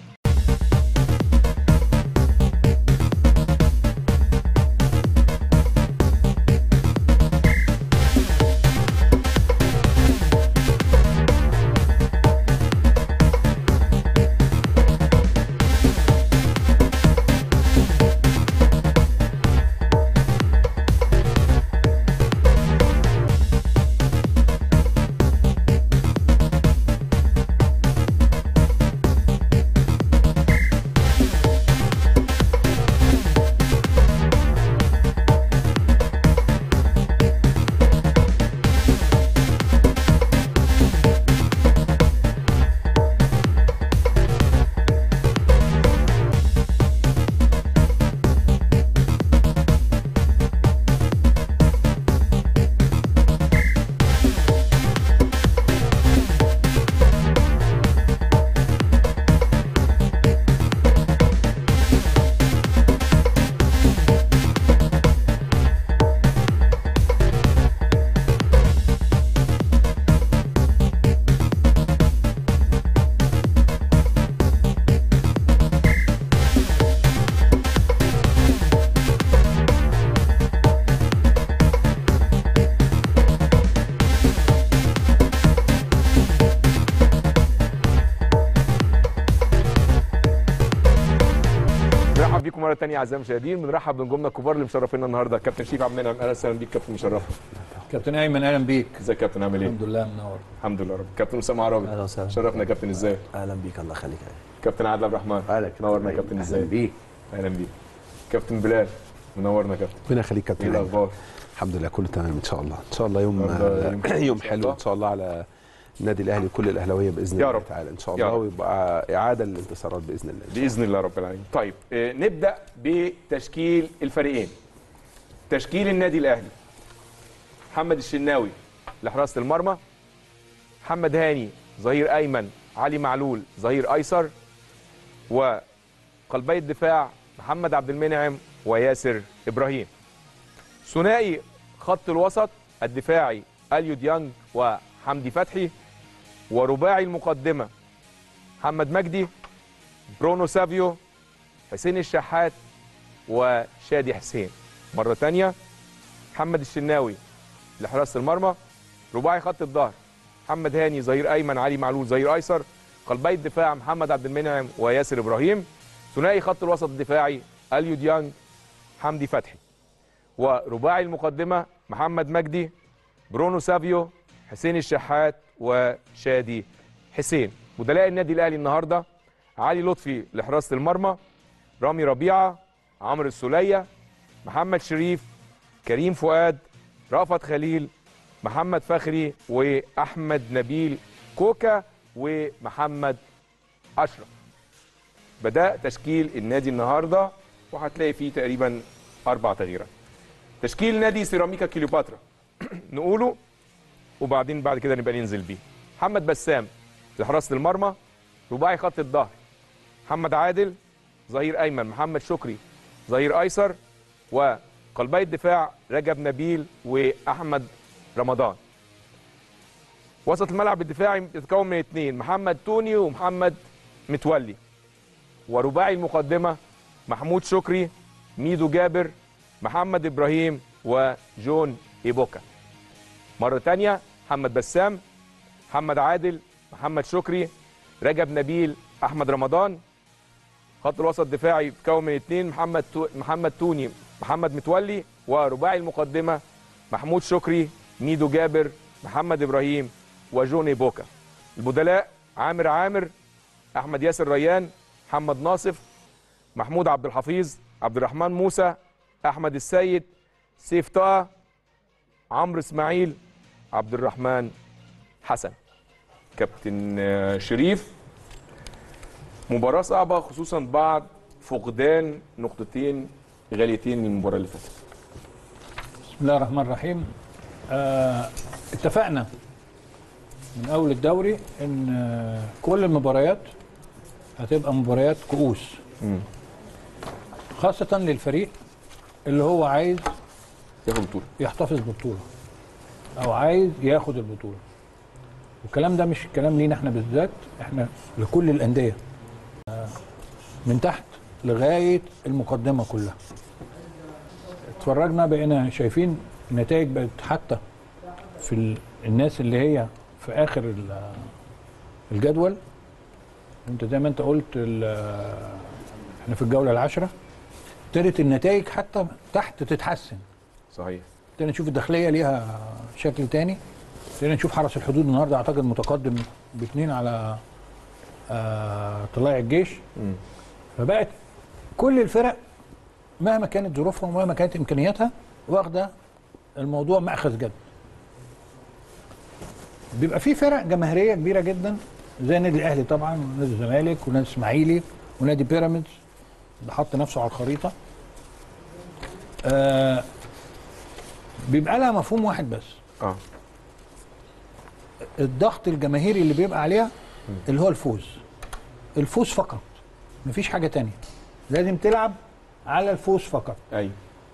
نرحب بيكم مره ثانيه اعزائي المشاهدين بنرحب بنجومنا الكبار اللي مشرفينا النهارده كابتن شريف عبد المنعم اهلا وسهلا بيك كابتن مشرف كابتن ايمن اهلا بيك ازيك يا كابتن عامل ايه الحمد لله منور الحمد لله رب كابتن اسامه عرابي اهلا وسهلا شرفنا يا كابتن ازاي اهلا بيك الله يخليك كابتن عادل عبد الرحمن اهلا كابتن نورنا يا أيمن. كابتن اهلا ازاي بيك اهلا بيك كابتن بلال منورنا يا كابتن ربنا يخليك ايه كابتن أيمن. الاخبار الحمد لله كله تمام ان شاء الله ان شاء الله يوم النهاردة يوم آه، حلو يوم إن شاء حلو الله. ان شاء الله على النادي الاهلي وكل الاهلاويه باذن يا الله رب. تعالى ان شاء يا الله رب. ويبقى اعاده للانتصارات باذن الله باذن الله رب العالمين طيب آه، نبدا بتشكيل الفريقين تشكيل النادي الاهلي محمد الشناوي لحراسه المرمى محمد هاني ظهير ايمن علي معلول ظهير ايسر وقلبي الدفاع محمد عبد المنعم وياسر ابراهيم ثنائي خط الوسط الدفاعي اليو ديانج وحمدي فتحي ورباعي المقدمه محمد مجدي برونو سافيو حسين الشحات وشادي حسين مرة تانية محمد الشناوي لحراسة المرمى رباعي خط الظهر محمد هاني ظهير أيمن علي معلول ظهير أيسر قلبي الدفاع محمد عبد المنعم وياسر إبراهيم ثنائي خط الوسط الدفاعي أليو ديانج حمدي فتحي ورباعي المقدمة محمد مجدي برونو سافيو حسين الشحات وشادي حسين بدلاء النادي الأهلي النهارده علي لطفي لحراسه المرمى رامي ربيعه عمرو السوليه محمد شريف كريم فؤاد رأفت خليل محمد فخري واحمد نبيل كوكا ومحمد اشرف بدأ تشكيل النادي النهارده وهتلاقي فيه تقريبا اربع تغييرات تشكيل نادي سيراميكا كليوباترا نقوله وبعدين بعد كده نبقى ننزل بيه محمد بسام لحراسه المرمى رباعي خط الظهر محمد عادل ظهير ايمن محمد شكري ظهير ايسر وقلبي الدفاع رجب نبيل واحمد رمضان وسط الملعب الدفاعي يتكون من اثنين محمد توني ومحمد متولي ورباعي المقدمه محمود شكري ميدو جابر محمد ابراهيم وجون ايبوكا مره تانية محمد بسام محمد عادل محمد شكري رجب نبيل احمد رمضان خط الوسط الدفاعي يتكون من اثنين محمد تو... محمد توني محمد متولي ورباعي المقدمه محمود شكري ميدو جابر محمد ابراهيم وجوني بوكا البدلاء عامر عامر احمد ياسر ريان محمد ناصف محمود عبد الحفيظ عبد الرحمن موسى احمد السيد سيف طه عمرو اسماعيل عبد الرحمن حسن كابتن آه، شريف مباراة صعبة خصوصا بعد فقدان نقطتين غاليتين من المباراة اللي فاتت بسم الله الرحمن الرحيم آه اتفقنا من اول الدوري ان آه كل المباريات هتبقى مباريات كؤوس مم. خاصة للفريق اللي هو عايز ياخد بطولة يحتفظ بالبطولة او عايز ياخد البطولة والكلام ده مش كلام لينا احنا بالذات احنا لكل الاندية آه، من تحت لغاية المقدمة كلها اتفرجنا بقينا شايفين النتائج بقت حتى في ال- الناس اللي هي في اخر ال- الجدول انت زي ما انت قلت ال- احنا في الجولة العاشرة ابتدت النتائج حتى تحت تتحسن صحيح ابتدينا نشوف الداخليه ليها شكل تاني ابتدينا نشوف حرس الحدود النهارده اعتقد متقدم باثنين على آه طلائع الجيش مم. فبقت كل الفرق مهما كانت ظروفها ومهما كانت امكانياتها واخده الموضوع مأخذ جد بيبقى في فرق جماهيريه كبيره جدا زي النادي الاهلي طبعا ونادي الزمالك ونادي الاسماعيلي ونادي بيراميدز اللي حط نفسه على الخريطه آه بيبقى لها مفهوم واحد بس اه الضغط الجماهيري اللي بيبقى عليها اللي هو الفوز الفوز فقط مفيش حاجه تانية لازم تلعب على الفوز فقط ايوه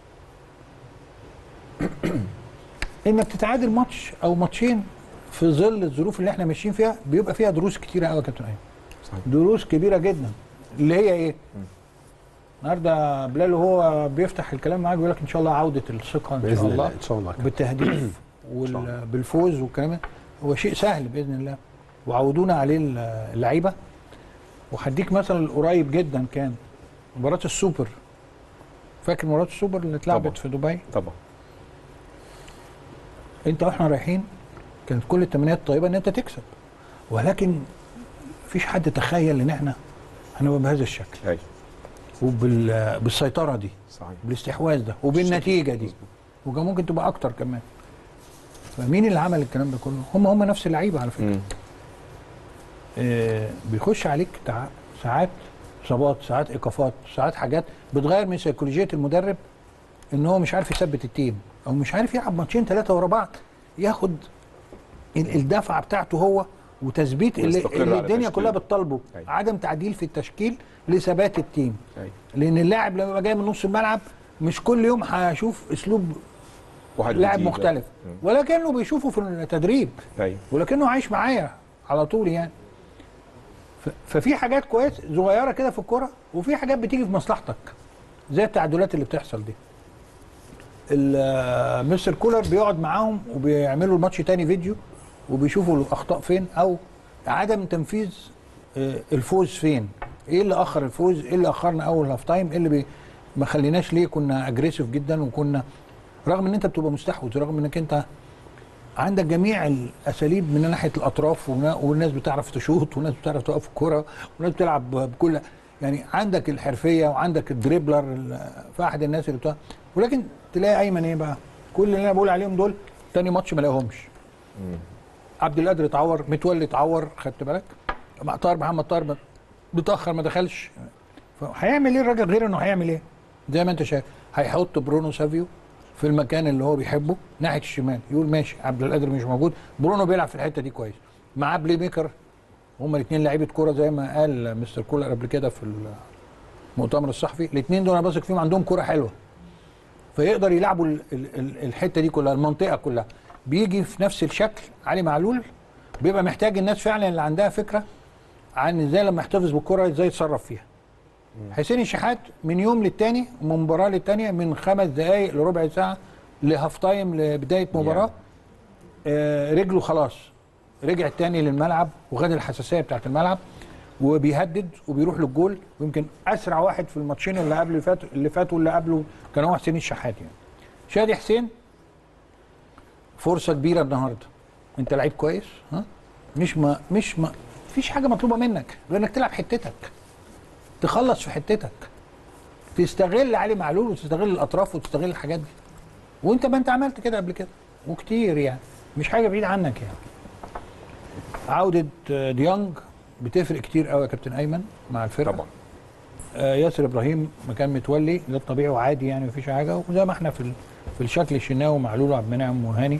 انك تتعادل ماتش او ماتشين في ظل الظروف اللي احنا ماشيين فيها بيبقى فيها دروس كتيره قوي يا كابتن ايمن صحيح. دروس كبيره جدا اللي هي ايه النهارده بلال وهو بيفتح الكلام معاك بيقول لك ان شاء الله عوده الثقه ان باذن شاء الله الله ان شاء الله كده. بالتهديف وبالفوز والكلام ده هو شيء سهل باذن الله وعودونا عليه اللعيبه وهديك مثلا قريب جدا كان مباراه السوبر فاكر مباراه السوبر اللي اتلعبت طبعا. في دبي طبعا انت واحنا رايحين كانت كل التمنيات طيبه ان انت تكسب ولكن مفيش حد تخيل ان احنا هنبقى بهذا الشكل ايوه وبالسيطره دي صحيح بالاستحواذ ده وبالنتيجه دي وكان ممكن تبقى اكتر كمان فمين اللي عمل الكلام ده كله هم هم نفس اللعيبه على فكره مم. آه بيخش عليك تع... ساعات اصابات ساعات ايقافات ساعات حاجات بتغير من سيكولوجيه المدرب ان هو مش عارف يثبت التيم او مش عارف يلعب ماتشين ثلاثه ورا بعض ياخد ال- الدفعه بتاعته هو وتثبيت اللي, ويستقر اللي على الدنيا تشكيله. كلها بتطالبه أيوة. عدم تعديل في التشكيل لثبات التيم ايوه لان اللاعب لما يبقى جاي من نص الملعب مش كل يوم هشوف اسلوب واحد لاعب جديد. مختلف مم. ولكنه بيشوفه في التدريب ايوه ولكنه عايش معايا على طول يعني ف- ففي حاجات كويس صغيره كده في الكوره وفي حاجات بتيجي في مصلحتك زي التعادلات اللي بتحصل دي ال- مستر كولر بيقعد معاهم وبيعملوا الماتش تاني فيديو وبيشوفوا الاخطاء فين او عدم تنفيذ آه، الفوز فين ايه اللي اخر الفوز ايه اللي اخرنا اول هاف تايم ايه اللي بي ما خليناش ليه كنا اجريسيف جدا وكنا رغم ان انت بتبقى مستحوذ رغم انك انت عندك جميع الاساليب من ناحيه الاطراف ونا- والناس بتعرف تشوط والناس بتعرف توقف الكره والناس بتلعب بكل يعني عندك الحرفيه وعندك الدريبلر ال- في احد الناس اللي بتاع ولكن تلاقي ايمن ايه بقى كل اللي انا بقول عليهم دول تاني ماتش ما لاقيهمش عبد القادر اتعور متولي اتعور خدت بالك مع طاهر محمد طاهر متاخر ما دخلش هيعمل ايه الراجل غير انه هيعمل ايه زي ما انت شايف هيحط برونو سافيو في المكان اللي هو بيحبه ناحيه الشمال يقول ماشي عبد القادر مش موجود برونو بيلعب في الحته دي كويس معاه بلاي ميكر هما الاثنين لعيبه كوره زي ما قال مستر كولر قبل كده في المؤتمر الصحفي الاثنين دول انا بثق فيهم عندهم كوره حلوه فيقدر يلعبوا ال- ال- ال- الحته دي كلها المنطقه كلها بيجي في نفس الشكل علي معلول بيبقى محتاج الناس فعلا اللي عندها فكره عن ازاي لما يحتفظ بالكره ازاي يتصرف فيها حسين الشحات من يوم للتاني من مباراه للتانيه من خمس دقائق لربع ساعه لهاف تايم لبدايه مباراه آه رجله خلاص رجع تاني للملعب وخد الحساسيه بتاعت الملعب وبيهدد وبيروح للجول ويمكن اسرع واحد في الماتشين اللي قبل اللي فاتوا اللي فاتوا اللي قبله كان هو حسين الشحات يعني شادي حسين فرصه كبيره النهارده انت لعيب كويس ها مش ما مش ما فيش حاجه مطلوبه منك غير انك تلعب حتتك تخلص في حتتك تستغل علي معلول وتستغل الاطراف وتستغل الحاجات دي وانت ما انت عملت كده قبل كده وكتير يعني مش حاجه بعيد عنك يعني عوده آه، ديانج بتفرق كتير قوي يا كابتن ايمن مع الفرقه طبعا آه، ياسر ابراهيم مكان متولي ده الطبيعي وعادي يعني مفيش حاجه وزي ما احنا في ال- في الشكل الشناوي ومعلول وعبد المنعم وهاني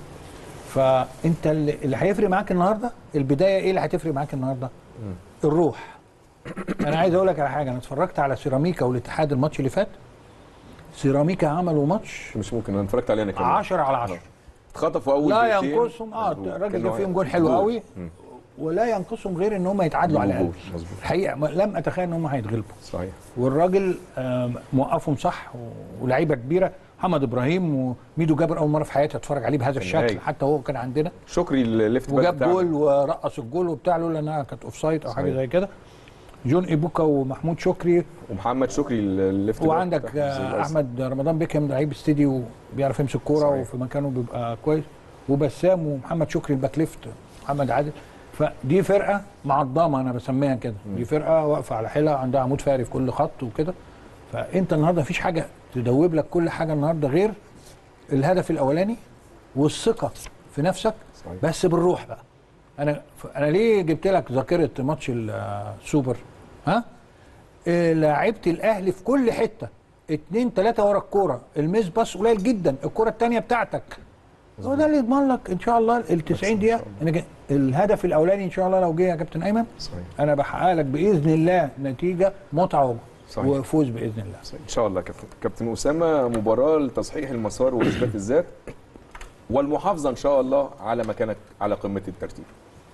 فانت اللي اللي هيفرق معاك النهارده البدايه ايه اللي هتفرق معاك النهارده؟ الروح انا عايز اقول لك على حاجه انا اتفرجت على سيراميكا والاتحاد الماتش اللي فات سيراميكا عملوا ماتش مش ممكن انا اتفرجت عليه انا كمان 10 على 10 اتخطفوا اول لا دقيقتين. ينقصهم اه مظبوط. الراجل كان جاب هو- فيهم جول حلو جول. قوي مم. ولا ينقصهم غير ان هم يتعادلوا على الاقل مظبوط، مظبوط. الحقيقه ما- لم اتخيل ان هم هيتغلبوا صحيح والراجل آه، موقفهم صح و- ولاعيبه كبيره محمد ابراهيم وميدو جابر اول مره في حياتي اتفرج عليه بهذا الشكل هايل. حتى هو كان عندنا شكري الليفت باك وجاب بتاعنا. جول ورقص الجول وبتاع لولا انها كانت اوف سايد او حاجه صحيح. زي كده جون ايبوكا ومحمود شكري ومحمد شكري الليفت باك وعندك بتاعنا. آه، احمد رمضان بيكهام لعيب استديو بيعرف يمسك كوره صحيح. وفي مكانه بيبقى كويس وبسام ومحمد شكري الباك ليفت محمد عادل فدي فرقه معضمه انا بسميها كده دي فرقه واقفه على حيلها عندها عمود فقري في كل خط وكده فانت النهارده مفيش حاجه تدوب لك كل حاجه النهارده غير الهدف الاولاني والثقه في نفسك صحيح. بس بالروح بقى انا انا ليه جبت لك ذاكره ماتش السوبر ها آه، لعيبه الاهلي في كل حته اتنين تلاته ورا الكوره الميس باس قليل جدا الكوره الثانيه بتاعتك هو ده اللي يضمن لك ان شاء الله ال 90 دقيقه إن الهدف الاولاني ان شاء الله لو جه يا كابتن ايمن صحيح انا بحقق لك باذن الله نتيجه متعه صحيح. وفوز باذن الله صحيح. ان شاء الله يا كابتن كابتن اسامه مباراه لتصحيح المسار واثبات الذات والمحافظه ان شاء الله على مكانك على قمه الترتيب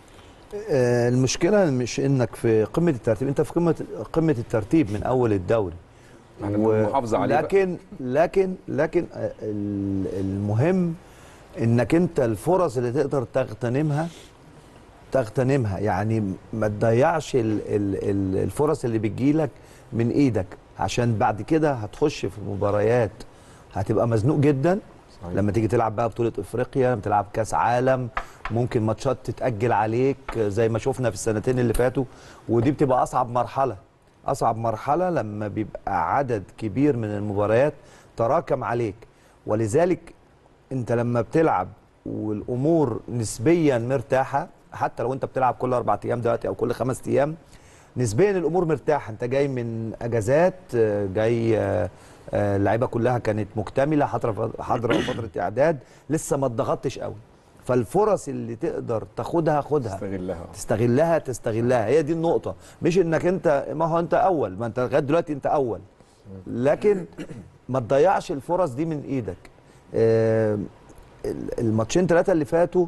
آه، المشكله مش انك في قمه الترتيب انت في قمه قمه الترتيب من اول الدوري احنا المحافظه عليه بقى. لكن لكن لكن آه، ال- المهم انك انت الفرص اللي تقدر تغتنمها تغتنمها يعني ما تضيعش ال- ال- ال- الفرص اللي بتجيلك من ايدك عشان بعد كده هتخش في مباريات هتبقى مزنوق جدا صحيح. لما تيجي تلعب بقى بطولة افريقيا لما تلعب كاس عالم ممكن ماتشات تتأجل عليك زي ما شفنا في السنتين اللي فاتوا ودي بتبقى اصعب مرحلة اصعب مرحلة لما بيبقى عدد كبير من المباريات تراكم عليك ولذلك انت لما بتلعب والامور نسبيا مرتاحة حتى لو انت بتلعب كل اربع ايام دلوقتي او كل خمس ايام نسبيا الامور مرتاحه انت جاي من اجازات آه، جاي آه، آه، اللعيبه كلها كانت مكتمله حاضره حاضره فتره اعداد لسه ما اتضغطتش قوي فالفرص اللي تقدر تاخدها خدها استغلها تستغلها تستغلها هي دي النقطة مش انك انت ما هو انت اول ما انت لغاية دلوقتي انت اول لكن ما تضيعش الفرص دي من ايدك آه، ال- الماتشين ثلاثة اللي فاتوا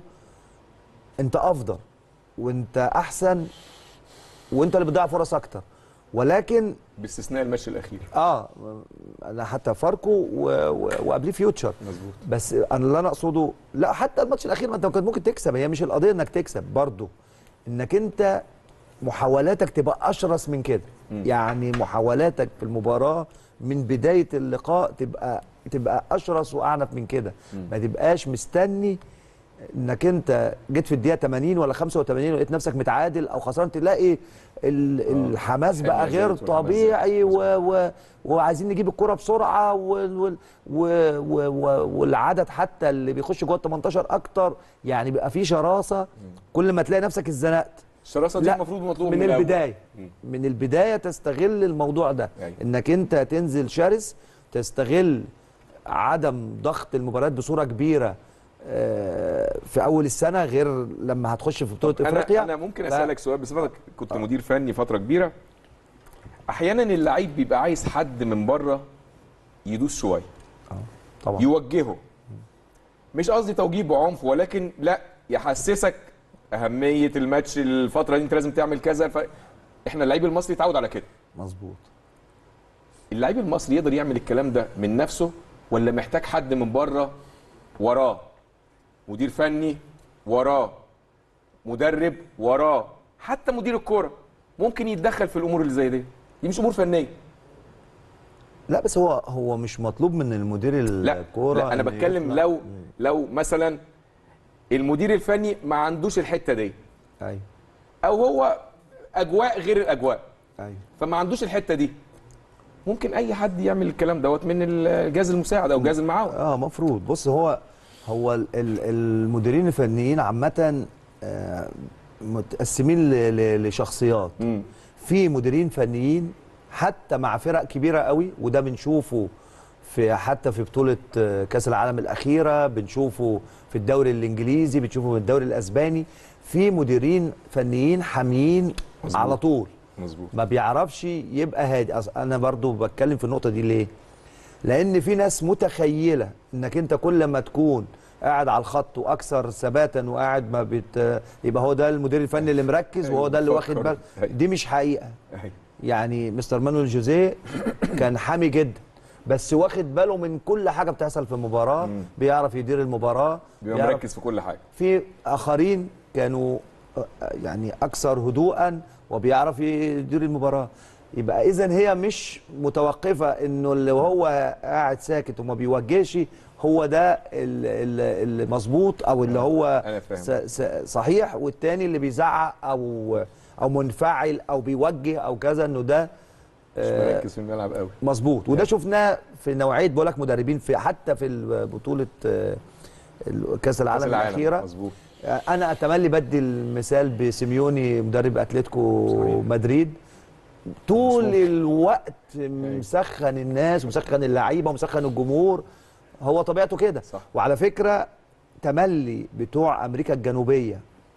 انت افضل وانت احسن وانت اللي بتضيع فرص اكتر ولكن باستثناء الماتش الاخير اه انا حتى فاركو و- و- وقبليه فيوتشر مظبوط بس انا اللي انا اقصده لا حتى الماتش الاخير ما انت كنت ممكن تكسب هي مش القضيه انك تكسب برضو انك انت محاولاتك تبقى اشرس من كده يعني محاولاتك في المباراه من بدايه اللقاء تبقى تبقى اشرس واعنف من كده ما تبقاش مستني انك انت جيت في الدقيقه 80 ولا 85 ولقيت نفسك متعادل او خسران تلاقي ال- الحماس بقى الحمية غير زادت والحماس طبيعي زادت. و... و... وعايزين نجيب الكرة بسرعه وال... وال... و... و... و... والعدد حتى اللي بيخش جوه ال 18 اكتر يعني بيبقى في شراسه كل ما تلاقي نفسك اتزنقت الشراسه دي لا، المفروض مطلوبه من الأول. البدايه مم. من البدايه تستغل الموضوع ده أيوة. انك انت تنزل شرس تستغل عدم ضغط المباريات بصوره كبيره آه، في اول السنه غير لما هتخش في بطوله افريقيا انا انا ممكن ف- اسالك سؤال بصفتك كنت مدير فني فتره كبيره احيانا اللعيب بيبقى عايز حد من بره يدوس شويه طبعا يوجهه مش قصدي توجيه بعنف ولكن لا يحسسك اهميه الماتش الفتره دي انت لازم تعمل كذا ف... احنا اللعيب المصري اتعود على كده مظبوط اللعيب المصري يقدر يعمل الكلام ده من نفسه ولا محتاج حد من بره وراه مدير فني وراه مدرب وراه حتى مدير الكوره ممكن يتدخل في الامور اللي زي دي دي مش امور فنيه لا بس هو هو مش مطلوب من المدير لا الكوره لا انا إنه بتكلم يطلع- لو لو مثلا المدير الفني ما عندوش الحته دي ايوه او هو اجواء غير الاجواء ايوه فما عندوش الحته دي ممكن اي حد يعمل الكلام دوت من الجهاز المساعد او الجهاز المعاون اه مفروض بص هو هو ال- ال- المديرين الفنيين عامه آه، متقسمين ل- ل- لشخصيات مم. في مديرين فنيين حتى مع فرق كبيره قوي وده بنشوفه في حتى في بطوله آه، كاس العالم الاخيره بنشوفه في الدوري الانجليزي بنشوفه في الدوري الاسباني في مديرين فنيين حاميين مظبوط. على طول مظبوط ما بيعرفش يبقى هادي أص- انا برضو بتكلم في النقطه دي ليه لان في ناس متخيله انك انت كل ما تكون قاعد على الخط واكثر ثباتا وقاعد ما بت يبقى هو ده المدير الفني اللي مركز وهو ده اللي واخد بيفكر. باله أيوة. دي مش حقيقه أيوة. يعني مستر مانويل جوزيه كان حامي جدا بس واخد باله من كل حاجه بتحصل في المباراه مم. بيعرف يدير المباراه بيبقى بيعرف- مركز في كل حاجه في اخرين كانوا آه، يعني اكثر هدوءا وبيعرف يدير المباراه يبقى اذا هي مش متوقفه انه اللي هو قاعد ساكت وما بيوجهش هو ده ال- ال- المظبوط او اللي هو أنا فاهم. س- س- صحيح والتاني اللي بيزعق او او منفعل او بيوجه او كذا انه ده مش آه، مركز في الملعب قوي مظبوط وده شفناه في نوعيه بقول لك مدربين في حتى في بطوله آه، كاس العالم الاخيره مظبوط انا اتملي بدي المثال بسيميوني مدرب اتلتيكو صحيح. مدريد طول ممكن. الوقت مسخن الناس ومسخن اللعيبه ومسخن الجمهور هو طبيعته كده صح. وعلى فكره تملي بتوع امريكا الجنوبيه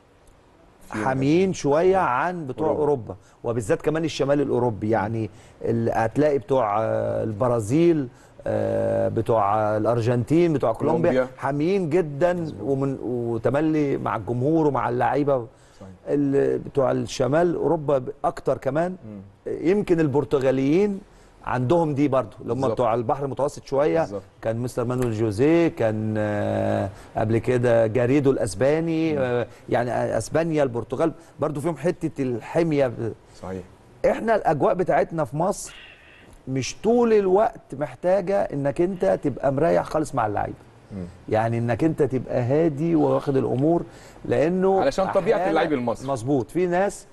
فيهم حاميين شويه عن بتوع أوروبا. اوروبا, أوروبا. وبالذات كمان الشمال الاوروبي يعني ال- هتلاقي بتوع آه، البرازيل آه، بتوع آه، الارجنتين بتوع كولومبيا كولومبيا. حاميين جدا ومن وتملي مع الجمهور ومع اللعيبه صحيح. ال- بتوع الشمال اوروبا ب- اكتر كمان يمكن البرتغاليين عندهم دي برضو اللي هم بالظبط. بتوع البحر المتوسط شويه بالظبط. كان مستر مانويل جوزيه كان آه، قبل كده جاريدو الاسباني آه، يعني اسبانيا البرتغال برضو فيهم حته الحميه ب- صحيح احنا الاجواء بتاعتنا في مصر مش طول الوقت محتاجه انك انت تبقى مريح خالص مع اللعيبه مم. يعني انك انت تبقى هادي واخد الامور لانه علشان طبيعة أحياناً- اللعيب المصري. مظبوط في ناس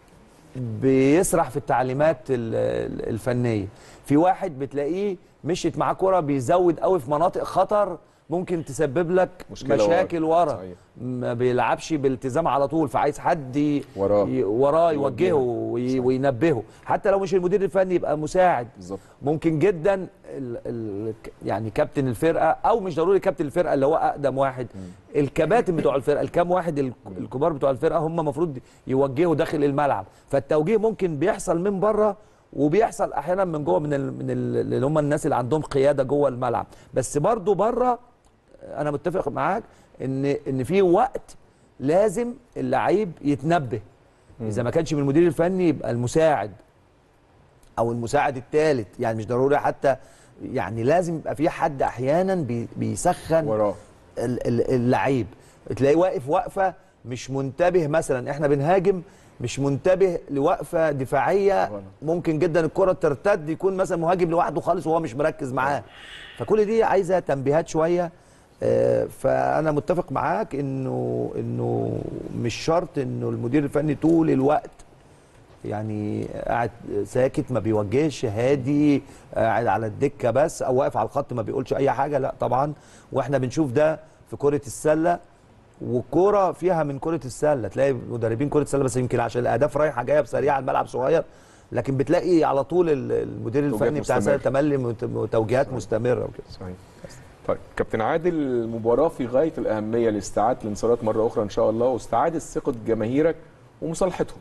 بيسرح في التعليمات ال- ال- الفنيه في واحد بتلاقيه مشيت معاه كرة بيزود قوي في مناطق خطر ممكن تسبب لك مشكلة مشاكل ورا. ورا صحيح. ما بيلعبش بالتزام على طول فعايز حد ي- وراه. ي- وراه يوجهه يوجهه. وي- صحيح. وينبهه حتى لو مش المدير الفني يبقى مساعد بالظبط ممكن جدا ال ال يعني كابتن الفرقه او مش ضروري كابتن الفرقه اللي هو اقدم واحد الكباتن بتوع الفرقه الكام واحد ال- الكبار بتوع الفرقه هم المفروض يوجهوا داخل الملعب فالتوجيه ممكن بيحصل من بره وبيحصل احيانا من جوه من ال من ال- اللي هم الناس اللي عندهم قياده جوه الملعب بس برضو بره انا متفق معاك ان ان في وقت لازم اللعيب يتنبه اذا ما كانش من المدير الفني يبقى المساعد او المساعد الثالث يعني مش ضروري حتى يعني لازم يبقى في حد احيانا بي- بيسخن وراه ال- ال- اللعيب تلاقيه واقف وقفه مش منتبه مثلا احنا بنهاجم مش منتبه لوقفه دفاعيه غلط. ممكن جدا الكره ترتد يكون مثلا مهاجم لوحده خالص وهو مش مركز معاه فكل دي عايزه تنبيهات شويه آه، فانا متفق معاك انه انه مش شرط انه المدير الفني طول الوقت يعني قاعد ساكت ما بيوجهش هادي قاعد على الدكه بس او واقف على الخط ما بيقولش اي حاجه لا طبعا واحنا بنشوف ده في كره السله والكوره فيها من كره السله تلاقي مدربين كره السله بس يمكن عشان الاهداف رايحه جايه بسريعه الملعب صغير لكن بتلاقي على طول ال- المدير توجيهات الفني بتاع مستمرة. السله تملي مت- وتوجيهات مستمره وكده صحيح طيب كابتن عادل المباراه في غايه الاهميه لاستعاده الانتصارات مره اخرى ان شاء الله واستعاده ثقه جماهيرك ومصالحتهم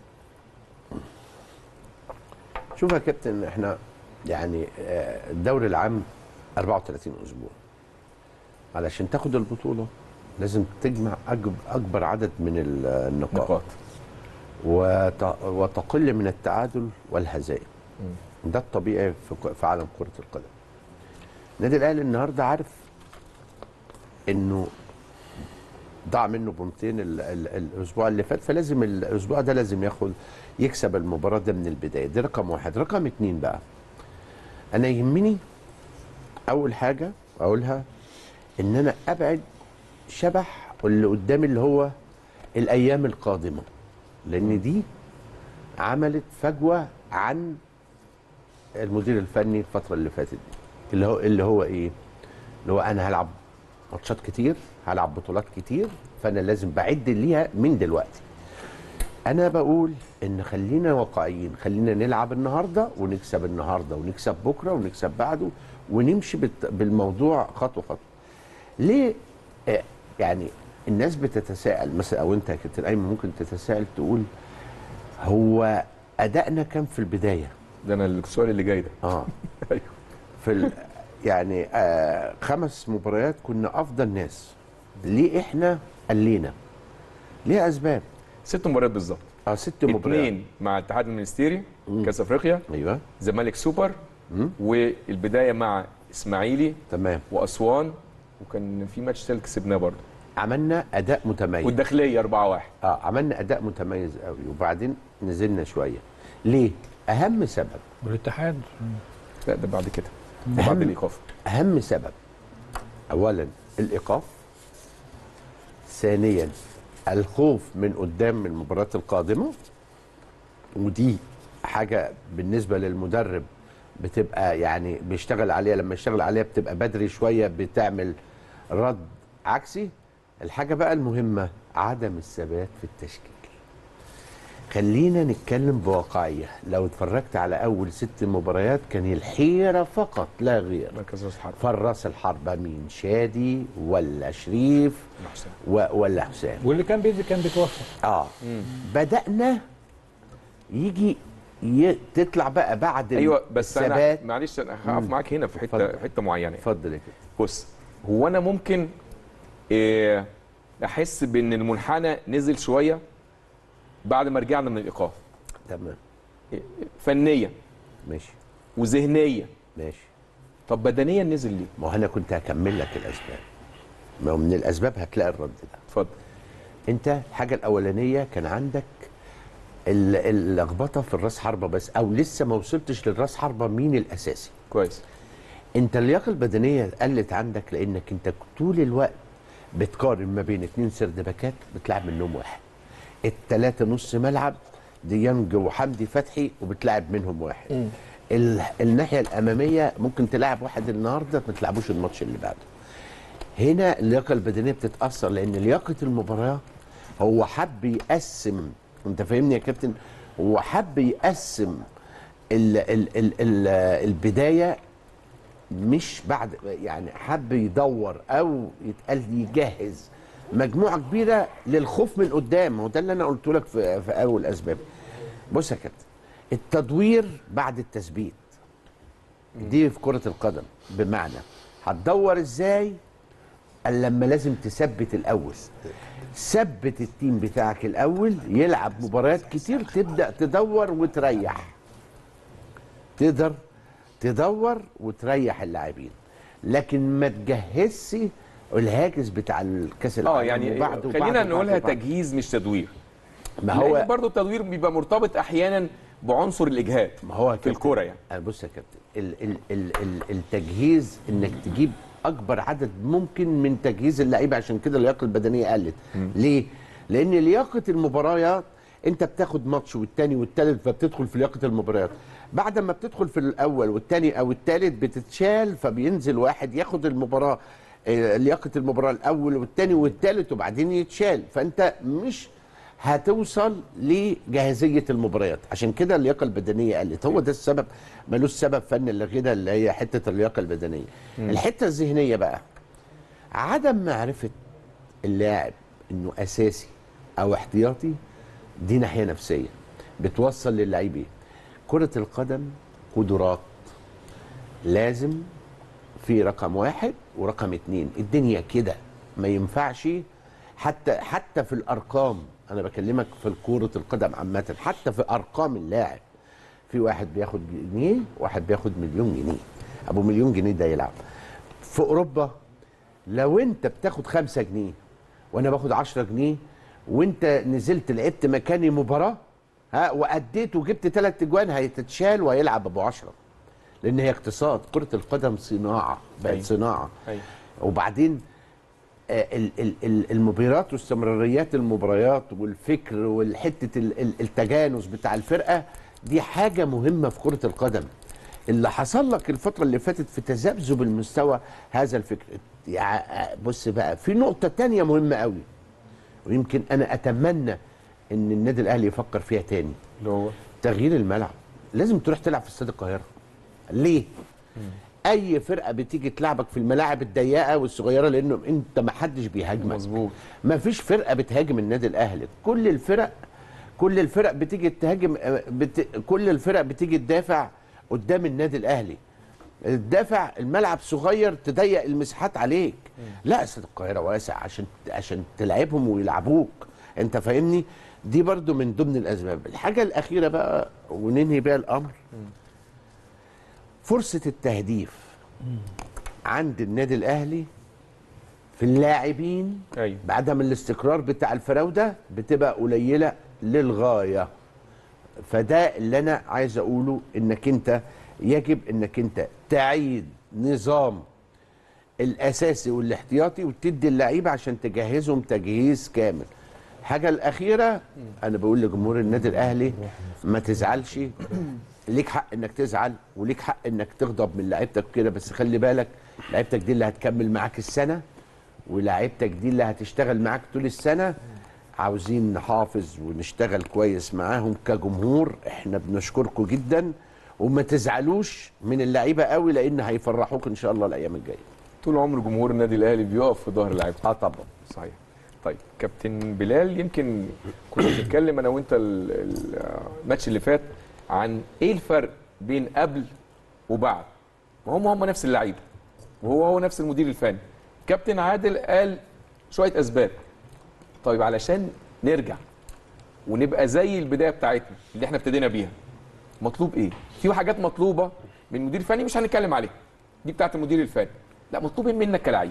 شوف يا كابتن احنا يعني آه، الدوري العام 34 اسبوع علشان تاخد البطوله لازم تجمع أجب- اكبر عدد من ال- النقاط نقاط وت- وتقل من التعادل والهزائم ده الطبيعي في ك- في عالم كره القدم النادي الاهلي النهارده عارف انه ضاع منه بونتين ال- ال- الاسبوع اللي فات فلازم الاسبوع ده لازم ياخد يكسب المباراه ده من البدايه دي رقم واحد رقم اتنين بقى انا يهمني اول حاجه اقولها ان انا ابعد شبح اللي قدامي اللي هو الايام القادمه لان دي عملت فجوه عن المدير الفني الفتره اللي فاتت دي اللي هو اللي هو ايه اللي هو انا هلعب ماتشات كتير هلعب بطولات كتير فانا لازم بعد ليها من دلوقتي انا بقول ان خلينا واقعيين خلينا نلعب النهارده ونكسب النهارده ونكسب بكره ونكسب بعده ونمشي بالت- بالموضوع خطوه خطوه ليه آه، يعني الناس بتتساءل مثلا او انت يا كابتن ايمن ممكن تتساءل تقول هو ادائنا كان في البدايه ده انا السؤال اللي جاي ده اه ايوه في ال... يعني آه خمس مباريات كنا افضل ناس ليه احنا قلينا ليه اسباب ست مباريات بالظبط اه ست مباريات اثنين مع الاتحاد المنستيري كاس افريقيا ايوه زمالك سوبر مم. والبدايه مع اسماعيلي تمام واسوان وكان في ماتش ثالث كسبناه برضه عملنا اداء متميز والداخليه 4 1 اه عملنا اداء متميز قوي وبعدين نزلنا شويه ليه اهم سبب والاتحاد لا ده بعد كده ده بعد الايقاف اهم سبب اولا الايقاف ثانيا الخوف من قدام المباريات القادمه ودي حاجه بالنسبه للمدرب بتبقى يعني بيشتغل عليها لما يشتغل عليها بتبقى بدري شويه بتعمل رد عكسي الحاجه بقى المهمه عدم الثبات في التشكيل خلينا نتكلم بواقعيه لو اتفرجت على اول ست مباريات كان الحيره فقط لا غير مركز راس الحرب فراس الحربة مين شادي ولا شريف حسام. و- ولا حسام واللي كان بيدي كان بيتوفق اه بدأنا يجي ي... تطلع بقى بعد ايوه بس انا الثبات معلش انا هقف معاك هنا في حته اتفضل. حته معينه اتفضل يا كده بص هو انا ممكن إيه احس بان المنحنى نزل شويه بعد ما رجعنا من الايقاف تمام إيه، فنيا ماشي وذهنيا ماشي طب بدنيا نزل ليه؟ ما هو انا كنت هكمل لك الاسباب ما هو من الاسباب هتلاقي الرد ده اتفضل انت الحاجه الاولانيه كان عندك ال- اللخبطه في الراس حربه بس او لسه ما وصلتش للراس حربه مين الاساسي كويس انت اللياقه البدنيه قلت عندك لانك انت طول الوقت بتقارن ما بين اتنين سرد باكات بتلعب منهم واحد التلاته نص ملعب ديانج وحمدي فتحي وبتلعب منهم واحد ال... الناحيه الاماميه ممكن تلعب واحد النهارده ما تلعبوش الماتش اللي بعده هنا اللياقه البدنيه بتتاثر لان لياقه المباراه هو حب يقسم انت فاهمني يا كابتن هو حب يقسم ال ال ال ال البدايه مش بعد يعني حب يدور او يتقال يجهز مجموعه كبيره للخوف من قدام هو ده اللي انا قلته لك في, في اول اسباب بص يا كابتن التدوير بعد التثبيت دي في كره القدم بمعنى هتدور ازاي الا لما لازم تثبت الاول ثبت التيم بتاعك الاول يلعب مباريات كتير تبدا تدور وتريح تقدر تدور وتريح اللاعبين لكن ما تجهزش الهاجس بتاع الكاس العالم اه يعني وبعده خلينا وبعده نقولها وبعده. تجهيز مش تدوير ما هو هو برضه التدوير بيبقى مرتبط احيانا بعنصر الاجهاد ما هو في الكوره يعني أنا بص يا كابتن ال ال ال ال التجهيز انك تجيب اكبر عدد ممكن من تجهيز اللعيبه عشان كده اللياقه البدنيه قلت ليه لان لياقه المباريات انت بتاخد ماتش والتاني والتالت فبتدخل في لياقه المباريات بعد ما بتدخل في الاول والتاني او التالت بتتشال فبينزل واحد ياخد المباراه آه، لياقه المباراه الاول والتاني والتالت وبعدين يتشال فانت مش هتوصل لجاهزيه المباريات عشان كده اللياقه البدنيه قلت هو ده السبب ملوش سبب فن الا كده اللي هي حته اللياقه البدنيه الحته الذهنيه بقى عدم معرفه اللاعب انه اساسي او احتياطي دي ناحيه نفسيه بتوصل للعيب ايه كره القدم قدرات لازم في رقم واحد ورقم اتنين الدنيا كده ما ينفعش حتى حتى في الارقام انا بكلمك في كرة القدم عامة حتى في ارقام اللاعب في واحد بياخد جنيه واحد بياخد مليون جنيه ابو مليون جنيه ده يلعب في اوروبا لو انت بتاخد خمسة جنيه وانا باخد عشرة جنيه وانت نزلت لعبت مكاني مباراة ها واديت وجبت ثلاث اجوان هيتتشال وهيلعب ابو عشرة لان هي اقتصاد كرة القدم صناعة بقت أيوة. صناعة أيوة. وبعدين آه، ال- ال- ال- المباريات واستمراريات المباريات والفكر والحته ال- ال- التجانس بتاع الفرقه دي حاجه مهمه في كره القدم اللي حصل لك الفتره اللي فاتت في تذبذب المستوى هذا الفكر يع- بص بقى في نقطه تانية مهمه قوي ويمكن انا اتمنى ان النادي الاهلي يفكر فيها تاني اللي هو تغيير الملعب لازم تروح تلعب في استاد القاهره ليه اي فرقه بتيجي تلعبك في الملاعب الضيقه والصغيره لانه انت ما حدش بيهاجمك مظبوط ما فيش فرقه بتهاجم النادي الاهلي كل الفرق كل الفرق بتيجي تهاجم آه، بت... كل الفرق بتيجي تدافع قدام النادي الاهلي الدافع الملعب صغير تضيق المساحات عليك لا استاد القاهره واسع عشان عشان تلعبهم ويلعبوك انت فاهمني دي برضو من ضمن الاسباب الحاجه الاخيره بقى وننهي بيها الامر فرصه التهديف عند النادي الاهلي في اللاعبين ايوه بعدم الاستقرار بتاع الفراوده بتبقى قليله للغايه فده اللي انا عايز اقوله انك انت يجب انك انت تعيد نظام الاساسي والاحتياطي وتدي اللعيبه عشان تجهزهم تجهيز كامل الحاجه الاخيره انا بقول لجمهور النادي الاهلي ما تزعلش ليك حق انك تزعل وليك حق انك تغضب من لعيبتك كده بس خلي بالك لعيبتك دي اللي هتكمل معاك السنه ولاعيبتك دي اللي هتشتغل معاك طول السنه عاوزين نحافظ ونشتغل كويس معاهم كجمهور احنا بنشكركم جدا وما تزعلوش من اللعيبه قوي لان هيفرحوك ان شاء الله الايام الجايه طول عمر جمهور النادي الاهلي بيقف في ظهر لعيبته اه طبعا صحيح طيب كابتن بلال يمكن كنا بنتكلم انا وانت ال- ال- الماتش اللي فات عن ايه الفرق بين قبل وبعد وهم هم نفس اللعيبه وهو هو نفس المدير الفني كابتن عادل قال شويه اسباب طيب علشان نرجع ونبقى زي البدايه بتاعتنا اللي احنا ابتدينا بيها مطلوب ايه في حاجات مطلوبه من المدير الفني مش هنتكلم عليها دي بتاعت المدير الفني لا مطلوب إيه منك كلاعب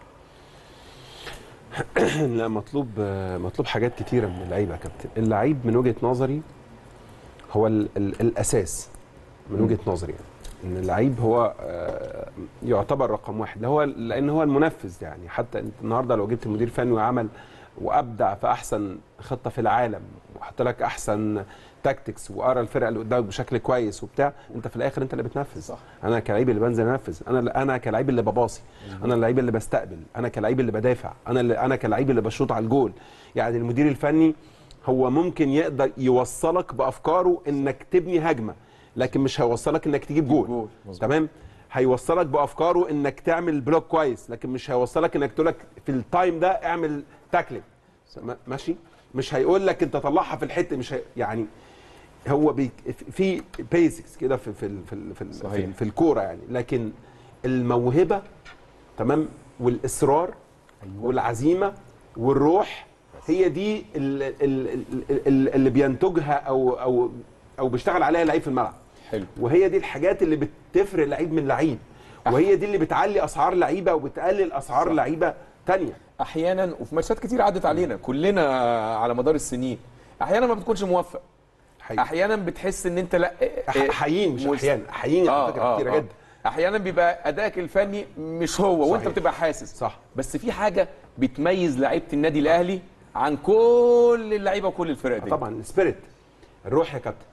لا مطلوب مطلوب حاجات كتيره من اللعيبه يا كابتن اللعيب من وجهه نظري هو ال ال الاساس من وجهه نظري يعني ان اللعيب هو آه، يعتبر رقم واحد هو لان هو المنفذ يعني حتى انت النهارده لو جبت مدير فني وعمل وابدع في احسن خطه في العالم وحط لك احسن تاكتكس وقرا الفرقه اللي قدامك بشكل كويس وبتاع انت في الاخر انت اللي بتنفذ صح. انا كلاعب اللي بنزل انفذ انا انا كلاعب اللي بباصي انا اللعيب اللي بستقبل انا كلاعب اللي بدافع انا اللي انا كلاعب اللي بشوط على الجول يعني المدير الفني هو ممكن يقدر يوصلك بافكاره انك تبني هجمه لكن مش هيوصلك انك تجيب جول, جول، مظبوط. تمام هيوصلك بافكاره انك تعمل بلوك كويس لكن مش هيوصلك انك تقول لك في التايم ده اعمل تاكلينج ماشي مش هيقول لك انت طلعها في الحته مش هي يعني هو بي في بيزكس كده في في ال- في ال- في, ال- صحيح. في, ال- في الكوره يعني لكن الموهبه تمام والاصرار والعزيمه والروح هي دي ال- ال- ال- ال- اللي بينتجها او او او بيشتغل عليها لعيب في الملعب حلو وهي دي الحاجات اللي بتفرق لعيب من لعيب وهي دي اللي بتعلي اسعار لعيبه وبتقلل اسعار صح. لعيبه تانية احيانا وفي ماتشات كتير عدت علينا كلنا على مدار السنين احيانا ما بتكونش موفق حقيقي. احيانا بتحس ان انت لا ح- حقيقيين مش مس- احيانا حقيقيين آه، على فكره آه، كتيره آه. جدا احيانا بيبقى ادائك الفني مش هو وانت صحيح. بتبقى حاسس صح. بس في حاجه بتميز لعيبه النادي الاهلي عن كل اللعيبه وكل الفرق دي طبعا السبيريت الروح يا كابتن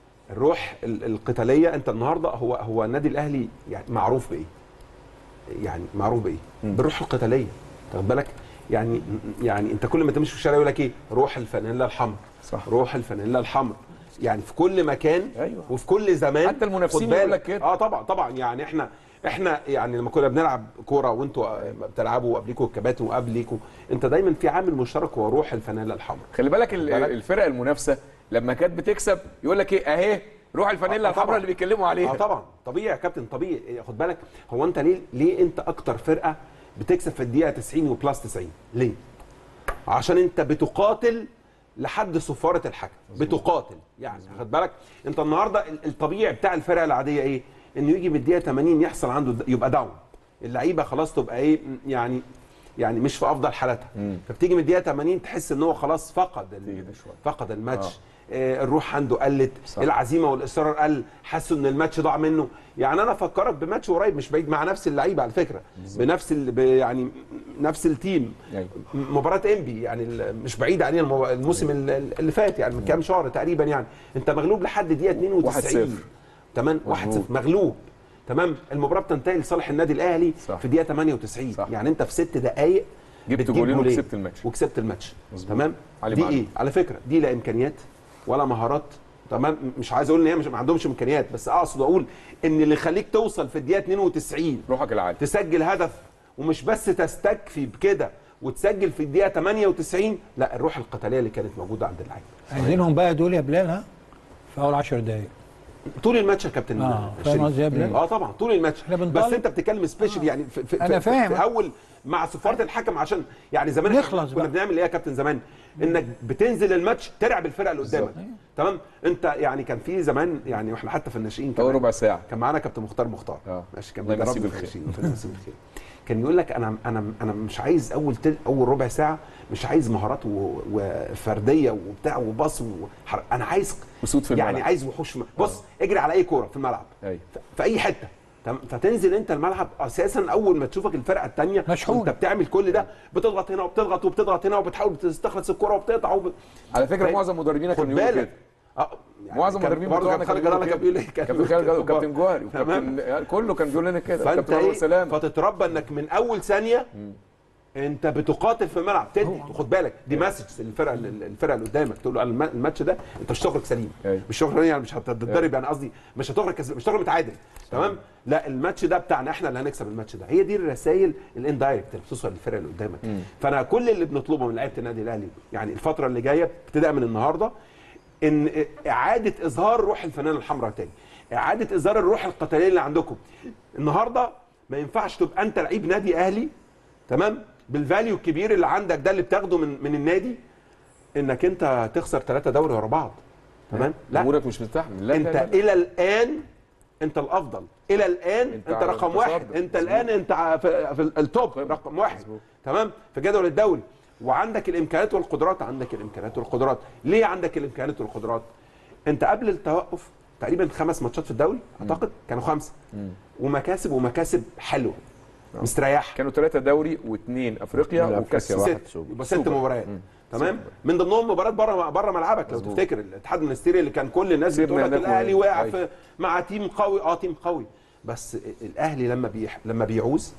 الروح ال- القتاليه انت النهارده هو هو النادي الاهلي يعني معروف بايه؟ يعني معروف بايه؟ بالروح القتاليه واخد بالك؟ يعني يعني انت كل ما تمشي في الشارع يقول لك ايه؟ روح الفانيلا الحمراء صح. روح الفانيلا الحمراء يعني في كل مكان أيوة. وفي كل زمان حتى المنافسين خد بالك. يقول لك كده. اه طبعا طبعا يعني احنا احنا يعني لما كنا بنلعب كوره وانتوا آه، بتلعبوا وقبليكوا الكباتن وقبليكوا انت دايما في عامل مشترك هو روح الفانيلا الحمراء خلي بالك ال- بالك. الفرق المنافسه لما كانت بتكسب يقول لك ايه اهي روح الفانيلا آه، الحمراء طبعاً. اللي بيتكلموا عليها اه طبعا طبيعي يا كابتن طبيعي خد بالك هو انت ليه ليه انت اكتر فرقه بتكسب في الدقيقه 90 وبلس 90 ليه عشان انت بتقاتل لحد صفاره الحكم بتقاتل يعني خد بالك انت النهارده ال- الطبيعي بتاع الفرقه العاديه ايه انه يجي بالدقيقه 80 يحصل عنده د- يبقى داون اللعيبه خلاص تبقى ايه يعني يعني مش في افضل حالاتها فبتيجي من الدقيقه 80 تحس ان هو خلاص فقد ال- فقد الماتش آه. الروح عنده قلت صح. العزيمه والاصرار قل حسوا ان الماتش ضاع منه يعني انا افكرك بماتش قريب مش بعيد مع نفس اللعيبه على فكره بنفس ال... ب- يعني نفس التيم أيوة. مباراه انبي يعني ال- مش بعيد علينا المو- الموسم ال- اللي فات يعني من كام شهر تقريبا يعني انت مغلوب لحد دقيقه 92 1-0. تمام 1 مغلوب تمام المباراه بتنتهي لصالح النادي الاهلي صح. في دقيقه 98 صح. يعني انت في ست دقائق جبت بتجيب جولين جولين وكسبت الماتش. وكسبت الماتش مظبوط. تمام علي دي معلول. ايه على فكره دي لا امكانيات ولا مهارات تمام مش عايز اقول ان هي مش ما عندهمش امكانيات بس اقصد اقول ان اللي يخليك توصل في الدقيقه 92 روحك العالي تسجل هدف ومش بس تستكفي بكده وتسجل في الدقيقه 98 لا الروح القتاليه اللي كانت موجوده عند اللعيبه عايزينهم بقى دول يا بلال ها في اول 10 دقايق طول الماتش يا كابتن آه، شريف. فاهم قصدي يا بلال؟ اه طبعا طول الماتش إحنا بس بنطالب- انت بتتكلم سبيشال يعني في, في, أنا في, فاهم. في اول مع صفاره الحكم عشان يعني زمان إحنا نخلص كنا بقى. بنعمل ايه يا كابتن زمان انك بتنزل الماتش ترعب الفرقه اللي قدامك تمام انت يعني كان في زمان يعني واحنا حتى في الناشئين هو كمان ربع ساعه كان معانا كابتن مختار مختار آه. ماشي كان الله يمسيه بيدربنا في بالخير. الناشئين، ربنا يمسيه بالخير كان يقول لك انا انا انا مش عايز اول تل اول ربع ساعه مش عايز مهارات و- وفرديه وبتاع وباص وحر... انا عايز أسود في يعني الملعب. عايز وحوش في- بص اجري على اي كوره في الملعب أيوة. ف- في اي حته تمام فتنزل انت الملعب اساسا اول ما تشوفك الفرقه الثانيه مشحون. انت بتعمل كل ده بتضغط هنا وبتضغط وبتضغط هنا وبتحاول تستخلص الكوره وبتقطع وب... على فكره طيب. معظم مدربينا خد كانوا يقولوا بالك كده اه يعني معظم كان المدربين برضه بتوعنا كان خالد كانوا جلال كان بيقولوا بيقول ايه كده. كابتن خالد جلال وكابتن جوهري تمام. وكابتن كله كان بيقول لنا كده فانت كابتن عمر ايه سلام فتتربى انك من اول ثانيه انت بتقاتل في الملعب تدي خد بالك دي مسج للفرقه الفرقه اللي قدامك تقول له الم- الماتش ده انت مش هتخرج سليم أيوة. مش هتخرج يعني مش هتتضرب يعني قصدي مش هتخرج كس- مش هتخرج متعادل تمام لا الماتش ده بتاعنا احنا اللي هنكسب الماتش ده هي دي الرسائل الاندايركت اللي بتوصل للفرقه اللي قدامك فانا كل اللي بنطلبه من لعيبه النادي الاهلي يعني الفتره اللي جايه ابتداء من النهارده ان اعاده اظهار روح الفنانه الحمراء تاني اعاده اظهار الروح القتاليه اللي عندكم النهارده ما ينفعش تبقى انت لعيب نادي اهلي تمام بالفاليو الكبير اللي عندك ده اللي بتاخده من من النادي انك انت تخسر ثلاثة دوري ورا بعض تمام لا جمهورك مش مستحمل لا انت لا لا. الى الان انت الافضل الى الان انت انت, على رقم واحد التصدر. انت الان انت ع- في, في التوب رقم واحد تمام في جدول الدوري وعندك الامكانيات والقدرات عندك الامكانيات والقدرات ليه عندك الامكانيات والقدرات انت قبل التوقف تقريبا خمس ماتشات في الدوري اعتقد كانوا خمسه ومكاسب ومكاسب حلوه مستريح كانوا ثلاثه دوري واثنين افريقيا لا، وكاس أفريقيا السوبر. واحد سوبر. يبقى ست مباريات تمام من ضمنهم مباراه بره بره ملعبك لو تفتكر الاتحاد المنستيري اللي كان كل الناس كسبنا بتقول لك هناك الاهلي و- وقع أيوة. في مع تيم قوي اه تيم قوي بس الاهلي لما بيح لما بيعوز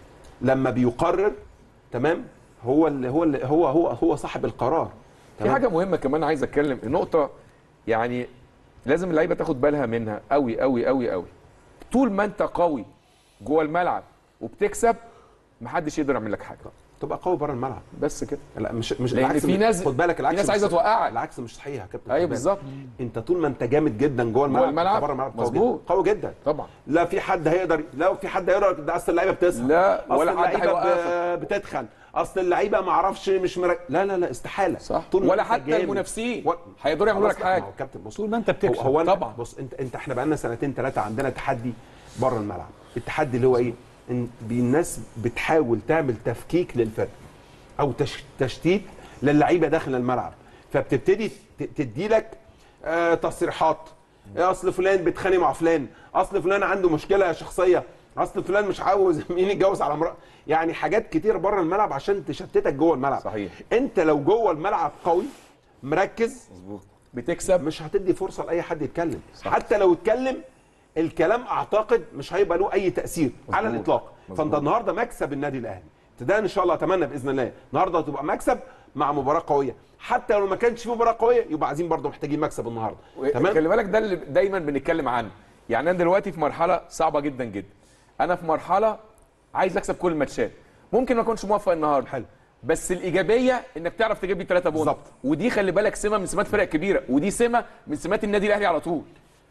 لما بيقرر تمام هو اللي هو اللي هو هو هو صاحب القرار في تمام؟ حاجه مهمه كمان عايز اتكلم نقطه يعني لازم اللعيبه تاخد بالها منها قوي قوي قوي قوي طول ما انت قوي جوه الملعب وبتكسب محدش يقدر يعمل لك حاجه تبقى قوي بره الملعب بس كده لا مش مش لأن العكس في مش- ناس- خد بالك في العكس ناس مش عايزة صح. توقعك. العكس مش صحيح يا كابتن ايوه خد بالك. بالظبط انت طول ما انت جامد جدا جوه الملعب الملعب. أنت بره الملعب قوي جدا مظبوط. قوي جدا طبعا لا في حد هيقدر لا في حد هيقدر ده اصل اللعيبه بتسهر لا، اصل ولا حد اللعيبه هيوقفك. ب- بتتخن اصل اللعيبه ما اعرفش مش مرك... لا لا لا استحاله صح طول ما ولا أنت حتى جامد. المنافسين و- هيقدروا يعملوا خلاص لك لا، ما حاجه هو كابتن بص طول ما انت هو, بتكسب هو أنا- طبعا. بص انت انت احنا بقالنا سنتين ثلاثه عندنا تحدي بره الملعب التحدي اللي هو ايه ان بي- الناس بتحاول تعمل تفكيك للفرق او تش... تشتيت للعيبه داخل الملعب فبتبتدي ت- تدي لك آه تصريحات إيه اصل فلان بيتخانق مع فلان اصل فلان عنده مشكله شخصيه اصل فلان مش عاوز مين يتجوز على امراه يعني حاجات كتير بره الملعب عشان تشتتك جوه الملعب صحيح. انت لو جوه الملعب قوي مركز مظبوط بتكسب مش هتدي فرصه لاي حد يتكلم صح. حتى لو اتكلم الكلام اعتقد مش هيبقى له اي تاثير مزبوط. على الاطلاق مزبوط. فانت النهارده مكسب النادي الاهلي ابتداء ان شاء الله اتمنى باذن الله النهارده هتبقى مكسب مع مباراه قويه حتى لو ما كانش في مباراه قويه يبقى عايزين برضه محتاجين مكسب النهارده تمام خلي بالك ده اللي دايما بنتكلم عنه يعني انا دلوقتي في مرحله صعبه جدا جدا انا في مرحله عايز اكسب كل الماتشات ممكن ما اكونش موفق النهارده حلو. بس الايجابيه انك تعرف تجيب لي 3 بونت بالظبط. ودي خلي بالك سمه من سمات فرق كبيره ودي سمه من سمات النادي الاهلي على طول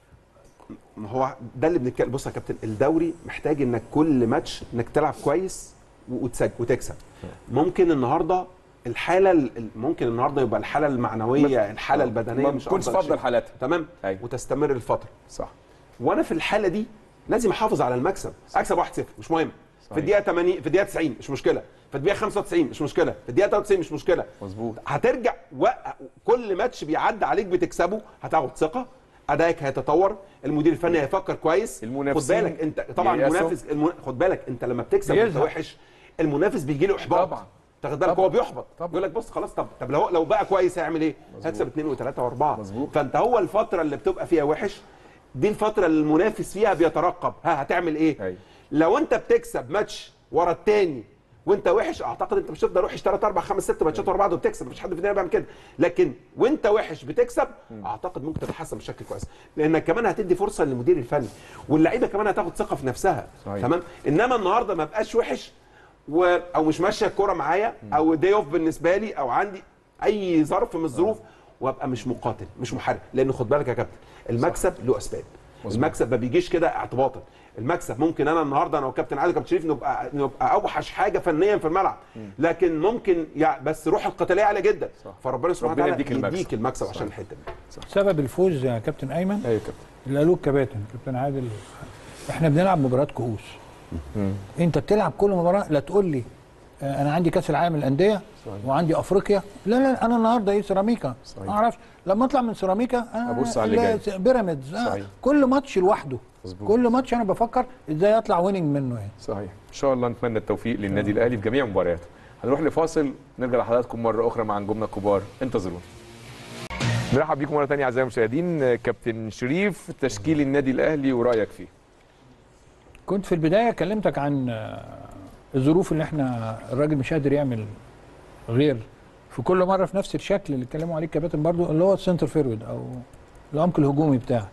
ما هو ده اللي بنتكلم بص يا كابتن الدوري محتاج انك كل ماتش انك تلعب كويس وتسجل وتكسب ممكن النهارده الحاله ال- ممكن النهارده يبقى الحاله المعنويه الحاله البدنيه ما مش تكونش أفضل افضل شيء. حالاتها تمام أيوة. وتستمر الفتره صح وانا في الحاله دي لازم احافظ على المكسب اكسب 1-0 مش مهم في الدقيقه 80 في الدقيقه 90 مش مشكله في الدقيقه 95 مش مشكله في الدقيقه 93 مش مشكله مظبوط. هترجع و... كل ماتش بيعدي عليك بتكسبه هتاخد ثقه ادائك هيتطور المدير الفني هيفكر كويس المنافسين خد بالك انت طبعا ييأسوا. المنافس الم... خد بالك انت لما بتكسب وانت بيزهق. وحش المنافس بيجي له احباط طبعا. تاخد بالك طبعا. هو بيحبط طبعا. يقول لك بص خلاص طب طب لو لو بقى كويس هيعمل ايه؟ هكسب اثنين وثلاثه واربعه مظبوط. فانت هو الفتره اللي بتبقى فيها وحش دي الفتره اللي المنافس فيها بيترقب ها هتعمل ايه أيوة. لو انت بتكسب ماتش ورا التاني وانت وحش اعتقد انت مش هتفضل وحش 3 4 5 6 ماتشات ورا بعض وبتكسب مفيش حد في الدنيا بيعمل كده لكن وانت وحش بتكسب اعتقد ممكن تتحسن بشكل كويس لانك كمان هتدي فرصه للمدير الفني واللعيبه كمان هتاخد ثقه في نفسها صحيح. تمام انما النهارده ما بقاش وحش و... او مش ماشيه الكوره معايا او دي اوف بالنسبه لي او عندي اي ظرف من الظروف وابقى مش مقاتل مش محارب لان خد بالك يا كابتن المكسب له اسباب المكسب ما بيجيش كده اعتباطا المكسب ممكن انا النهارده انا وكابتن علي وكابتن شريف نبقى نبقى اوحش حاجه فنيا في الملعب لكن ممكن يعني بس روح القتاليه عاليه جدا فربنا سبحانه ربنا وتعالى يديك المكسب. يديك المكسب عشان الحته دي سبب الفوز يا كابتن ايمن ايوه كابتن اللي قالوه الكباتن كابتن عادل احنا بنلعب مباريات كؤوس انت بتلعب كل مباراه لا تقول لي آه، انا عندي كاس العالم للانديه وعندي افريقيا لا لا انا النهارده ايه سيراميكا صحيح. ما اعرفش لما اطلع من سيراميكا أنا أبص على اللي جاي. بيراميدز آه، صحيح. كل ماتش لوحده مظبوط. كل ماتش انا بفكر ازاي اطلع ويننج منه يعني صحيح ان شاء الله نتمنى التوفيق للنادي الاهلي في جميع مبارياته هنروح لفاصل نرجع لحضراتكم مره اخرى مع نجومنا الكبار انتظرونا نرحب بيكم مره ثانيه اعزائي المشاهدين كابتن شريف تشكيل النادي الاهلي ورايك فيه كنت في البدايه كلمتك عن آه، الظروف اللي احنا الراجل مش قادر يعمل غير في كل مره في نفس الشكل اللي اتكلموا عليه الكباتن برضو اللي هو السنتر فيرود او العمق الهجومي بتاعك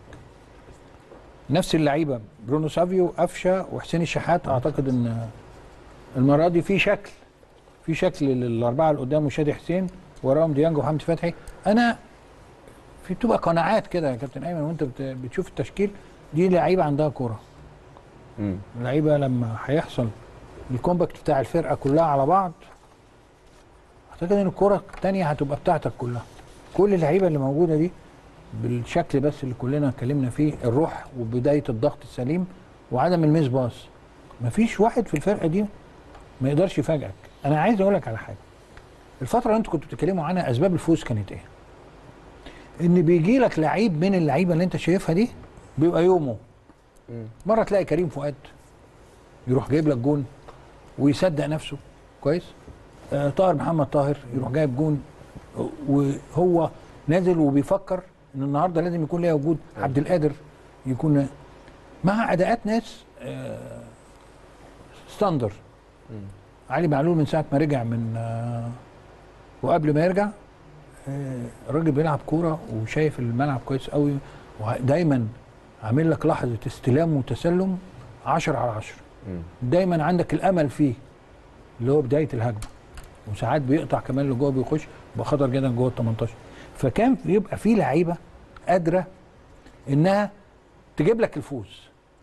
نفس اللعيبه برونو سافيو قفشه وحسين الشحات اعتقد ان المره دي في شكل في شكل للاربعه اللي قدام وشادي حسين وراهم ديانج وحمدي فتحي انا في بتبقى قناعات كده يا كابتن ايمن وانت بت- بتشوف التشكيل دي لعيبه عندها كوره امم اللعيبه لما هيحصل الكومباكت بتاع الفرقه كلها على بعض اعتقد ان الكره الثانيه هتبقى بتاعتك كلها كل اللعيبه اللي موجوده دي بالشكل بس اللي كلنا اتكلمنا فيه الروح وبدايه الضغط السليم وعدم الميس باص مفيش واحد في الفرقه دي ما يقدرش يفاجئك انا عايز اقول لك على حاجه الفتره اللي انتوا كنتوا بتتكلموا عنها اسباب الفوز كانت ايه ان بيجي لك لعيب من اللعيبه اللي انت شايفها دي بيبقى يومه مره تلاقي كريم فؤاد يروح جايب لك جون ويصدق نفسه كويس آه طاهر محمد طاهر يروح جايب جون وهو نازل وبيفكر ان النهارده لازم يكون ليها وجود عبد القادر يكون مع اداءات ناس آه ستاندر علي معلول من ساعه ما رجع من آه وقبل ما يرجع آه الراجل بيلعب كوره وشايف الملعب كويس قوي ودايما عامل لك لحظه استلام وتسلم 10 على 10 دايما عندك الامل فيه اللي هو بدايه الهجمه وساعات بيقطع كمان لجوه بيخش بخطر جدا جوه ال 18 فكان بيبقى في لعيبه قادره انها تجيب لك الفوز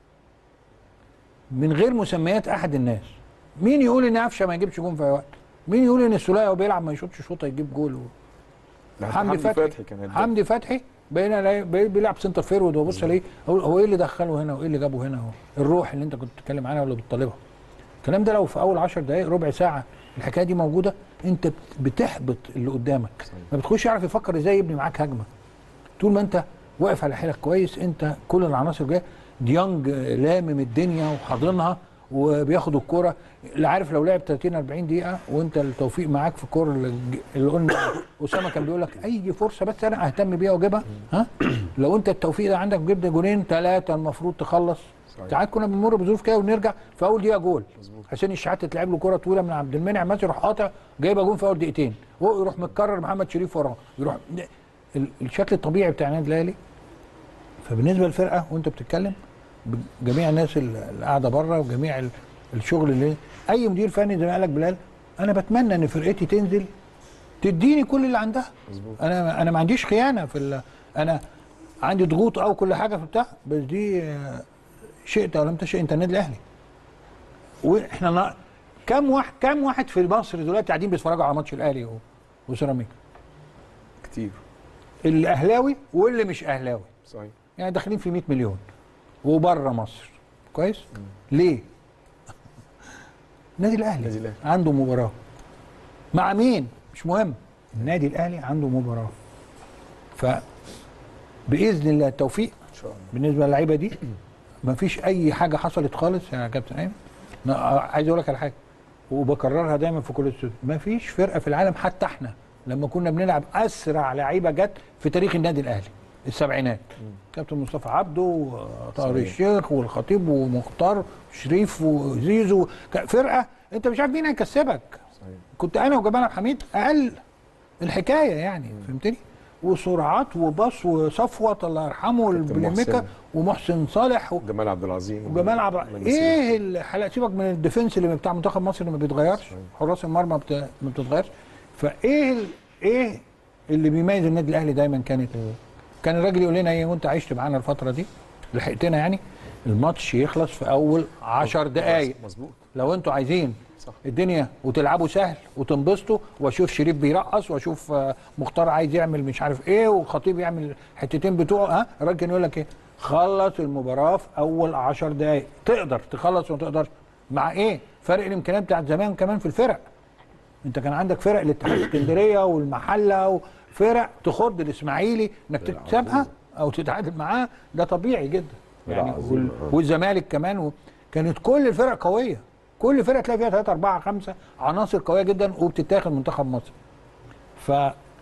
من غير مسميات احد الناس مين يقول ان قفشه ما يجيبش جون في اي وقت مين يقول ان السوليه وهو بيلعب ما يشوطش شوطه يجيب جول و... حمدي فتحي كان هداف. حمدي فتحي بقينا لا- بي- بيلعب سنتر فيرود وبص الاقيه هو هو ايه اللي دخله هنا وايه اللي جابه هنا هو الروح اللي انت كنت بتتكلم عنها ولا بتطالبها الكلام ده لو في اول 10 دقائق ربع ساعه الحكايه دي موجوده انت بت- بتحبط اللي قدامك ما بتخش يعرف يفكر ازاي يبني معاك هجمه طول ما انت واقف على حيلك كويس انت كل العناصر جايه ديانج لامم الدنيا وحاضنها وبياخد الكرة اللي عارف لو لعب 30 40 دقيقة وانت التوفيق معاك في الكورة اللي اللي قلنا أسامة كان بيقول لك أي فرصة بس أنا أهتم بيها وأجيبها ها لو أنت التوفيق ده عندك جبت جولين ثلاثة المفروض تخلص ساعات كنا بنمر بظروف كده ونرجع في أول دقيقة جول حسين الشحات تلعب له كرة طويلة من عبد المنعم مثلا يروح قاطع جايبها جون في أول دقيقتين هو يروح متكرر محمد شريف وراه يروح ال- الشكل الطبيعي بتاع النادي الأهلي فبالنسبه للفرقه وانت بتتكلم جميع الناس اللي قاعده بره وجميع ال- الشغل اللي اي مدير فني زي ما قال لك بلال انا بتمنى ان فرقتي تنزل تديني كل اللي عندها انا انا ما عنديش خيانه في ال- انا عندي ضغوط او كل حاجه في بتاع بس دي آه، شئت او لم تشئ انت النادي الاهلي واحنا نا- كم واحد كم واحد في مصر دلوقتي قاعدين بيتفرجوا على ماتش الاهلي و- وسيراميكا كتير اللي اهلاوي واللي مش اهلاوي صحيح يعني داخلين في 100 مليون وبره مصر كويس ليه النادي الاهلي النادي الأهلي. عنده مباراه مع مين مش مهم النادي الاهلي عنده مباراه ف باذن الله التوفيق ان شاء الله بالنسبه للعيبه دي مفيش اي حاجه حصلت خالص يا كابتن ايمن أنا عايز اقول لك على حاجه وبكررها دايما في كل الاستوديو مفيش فرقه في العالم حتى احنا لما كنا بنلعب اسرع لعيبه جت في تاريخ النادي الاهلي السبعينات كابتن مصطفى عبده وطاهر صحيح. الشيخ والخطيب ومختار وشريف وزيزو ك- فرقه انت مش عارف مين هيكسبك صحيح كنت انا وجمال عبد الحميد اقل الحكايه يعني فهمتني وسرعات وباص وصفوت الله يرحمه البليميكا محسن. ومحسن صالح و... جمال عبد العظيم وجمال عبد منسي. ايه الحلقه سيبك من الديفنس اللي بتاع منتخب مصر اللي ما بيتغيرش حراس المرمى بت... ما بتتغيرش فايه ال... ايه اللي بيميز النادي الاهلي دايما كانت كان الراجل يقول لنا ايه وانت عشت معانا الفتره دي لحقتنا يعني الماتش يخلص في اول 10 دقائق مظبوط لو انتوا عايزين صح. الدنيا وتلعبوا سهل وتنبسطوا واشوف شريف بيرقص واشوف آه، مختار عايز يعمل مش عارف ايه وخطيب يعمل حتتين بتوعه ها الراجل كان يقول لك ايه خلص المباراه في اول 10 دقائق تقدر تخلص وما تقدرش مع ايه فرق الامكانيات بتاعت زمان كمان في الفرق انت كان عندك فرق الاتحاد اسكندريه والمحله وفرق تخض الاسماعيلي انك تكسبها او تتعادل معاه ده طبيعي جدا يعني وال- والزمالك كمان و... كانت كل الفرق قويه كل فرقه تلاقي فيها 3 4 5 عناصر قويه جدا وبتتاخد منتخب مصر ف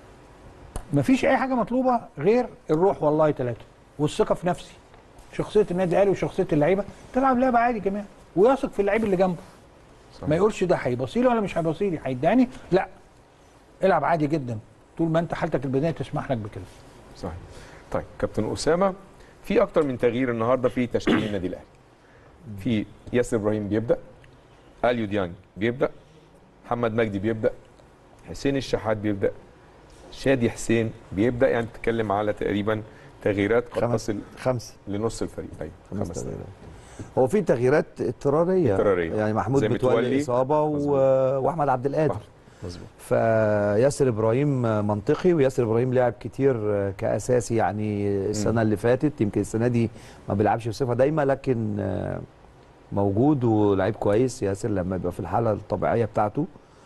مفيش اي حاجه مطلوبه غير الروح والله ثلاثه والثقه في نفسي شخصيه النادي الاهلي وشخصيه اللعيبه تلعب لعبه عادي كمان ويثق في اللعيب اللي جنبه صحيح. ما يقولش ده هيبصيلي ولا مش هيبصيلي هيداني لا العب عادي جدا طول ما انت حالتك البدنيه تسمح لك بكده صحيح طيب كابتن اسامه في اكتر من تغيير النهارده في تشكيل النادي الاهلي في ياسر ابراهيم بيبدا اليو ديانج بيبدا محمد مجدي بيبدا حسين الشحات بيبدا شادي حسين بيبدا يعني بتتكلم على تقريبا تغييرات قد خمس تصل خمسه لنص الفريق ايوه خمس خمس تغييرات. هو في تغييرات اضطراريه اضطرارية. يعني محمود زي متولي متولي. اصابه و... مظبوط. واحمد عبد القادر مظبوط فياسر ابراهيم منطقي وياسر ابراهيم لعب كتير كاساسي يعني السنه اللي فاتت يمكن السنه دي ما بيلعبش بصفه دايمه لكن آه، موجود ولعيب كويس ياسر لما يبقى في الحاله الطبيعيه بتاعته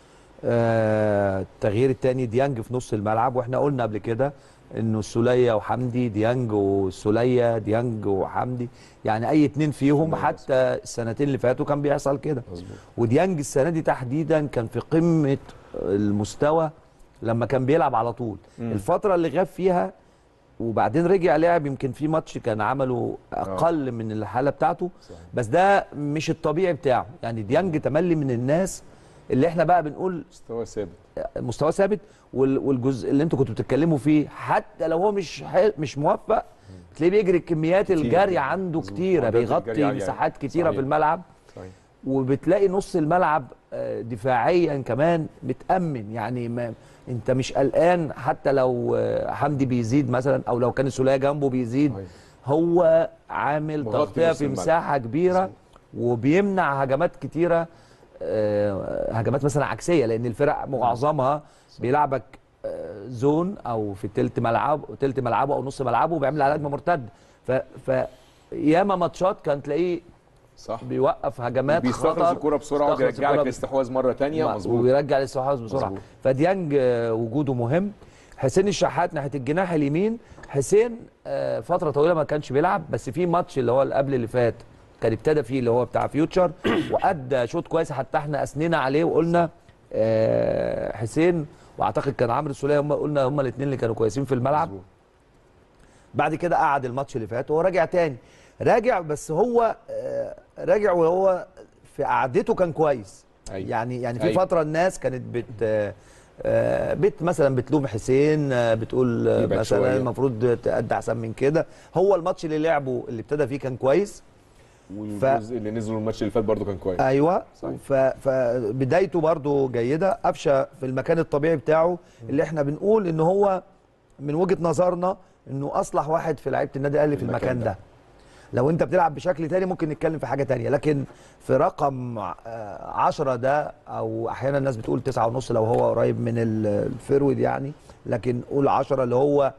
آه، التغيير الثاني ديانج في نص الملعب واحنا قلنا قبل كده انه السوليه وحمدي ديانج والسوليه ديانج وحمدي يعني اي اتنين فيهم حتى السنتين اللي فاتوا كان بيحصل كده مظبوط وديانج السنه دي تحديدا كان في قمه المستوى لما كان بيلعب على طول مم. الفتره اللي غاب فيها وبعدين رجع لعب يمكن في ماتش كان عمله اقل من الحاله بتاعته صحيح. بس ده مش الطبيعي بتاعه يعني ديانج تملي من الناس اللي احنا بقى بنقول مستوى ثابت مستواه ثابت وال- والجزء اللي انتوا كنتوا بتتكلموا فيه حتى لو هو مش حي- مش موفق تلاقيه بيجري كميات الجري عنده مظبوط. كتيره معدل الجري بيغطي عالي. مساحات كتيره صحيح. في الملعب صحيح وبتلاقي نص الملعب آه، دفاعيا كمان متأمن يعني ما انت مش قلقان حتى لو آه، حمدي بيزيد مثلا او لو كان السوليه جنبه بيزيد صحيح. هو عامل مغطي تغطيه نص في الملعب. مساحه كبيره مظبوط. وبيمنع هجمات كتيره آه، هجمات مثلا عكسيه لان الفرق معظمها بيلعبك آه، زون او في تلت ملعب تلت ملعبه او نص ملعبه وبيعمل على هجمه مرتد ف ف ياما ماتشات كان تلاقيه صح بيوقف هجمات بيستخلص خطر الكرة بسرعة بيستخلص وبيرجع لك الكرة استحواذ مرة تانية مع- مظبوط وبيرجع الاستحواذ بسرعه مظبوط. فديانج آه، وجوده مهم حسين الشحات ناحيه الجناح اليمين حسين آه، فتره طويله ما كانش بيلعب بس في ماتش اللي هو اللي قبل اللي فات كان ابتدى فيه اللي هو بتاع فيوتشر وادى شوط كويس حتى احنا اثنينا عليه وقلنا آه، حسين واعتقد كان عمرو السوليه هم قلنا هم الاثنين اللي كانوا كويسين في الملعب بعد كده قعد الماتش اللي فات وهو راجع تاني راجع بس هو آه، راجع وهو في قعدته كان كويس أيوة. يعني يعني في أيوة. فتره الناس كانت بت آه، آه، بت مثلا بتلوم حسين آه، بتقول آه، يبعد مثلا شوية. المفروض تأدي احسن من كده هو الماتش اللي لعبه اللي ابتدى فيه كان كويس والجزء اللي نزلوا الماتش اللي فات برضه كان كويس ايوه صحيح. ف- فبدايته برضو جيده قفشه في المكان الطبيعي بتاعه اللي احنا بنقول ان هو من وجهه نظرنا انه اصلح واحد في لعيبه النادي الاهلي في المكان المكان ده. ده لو انت بتلعب بشكل تاني ممكن نتكلم في حاجه تانية لكن في رقم آه، عشرة ده او احيانا الناس بتقول تسعة ونص لو هو قريب من ال- الفيرود يعني لكن قول عشرة اللي هو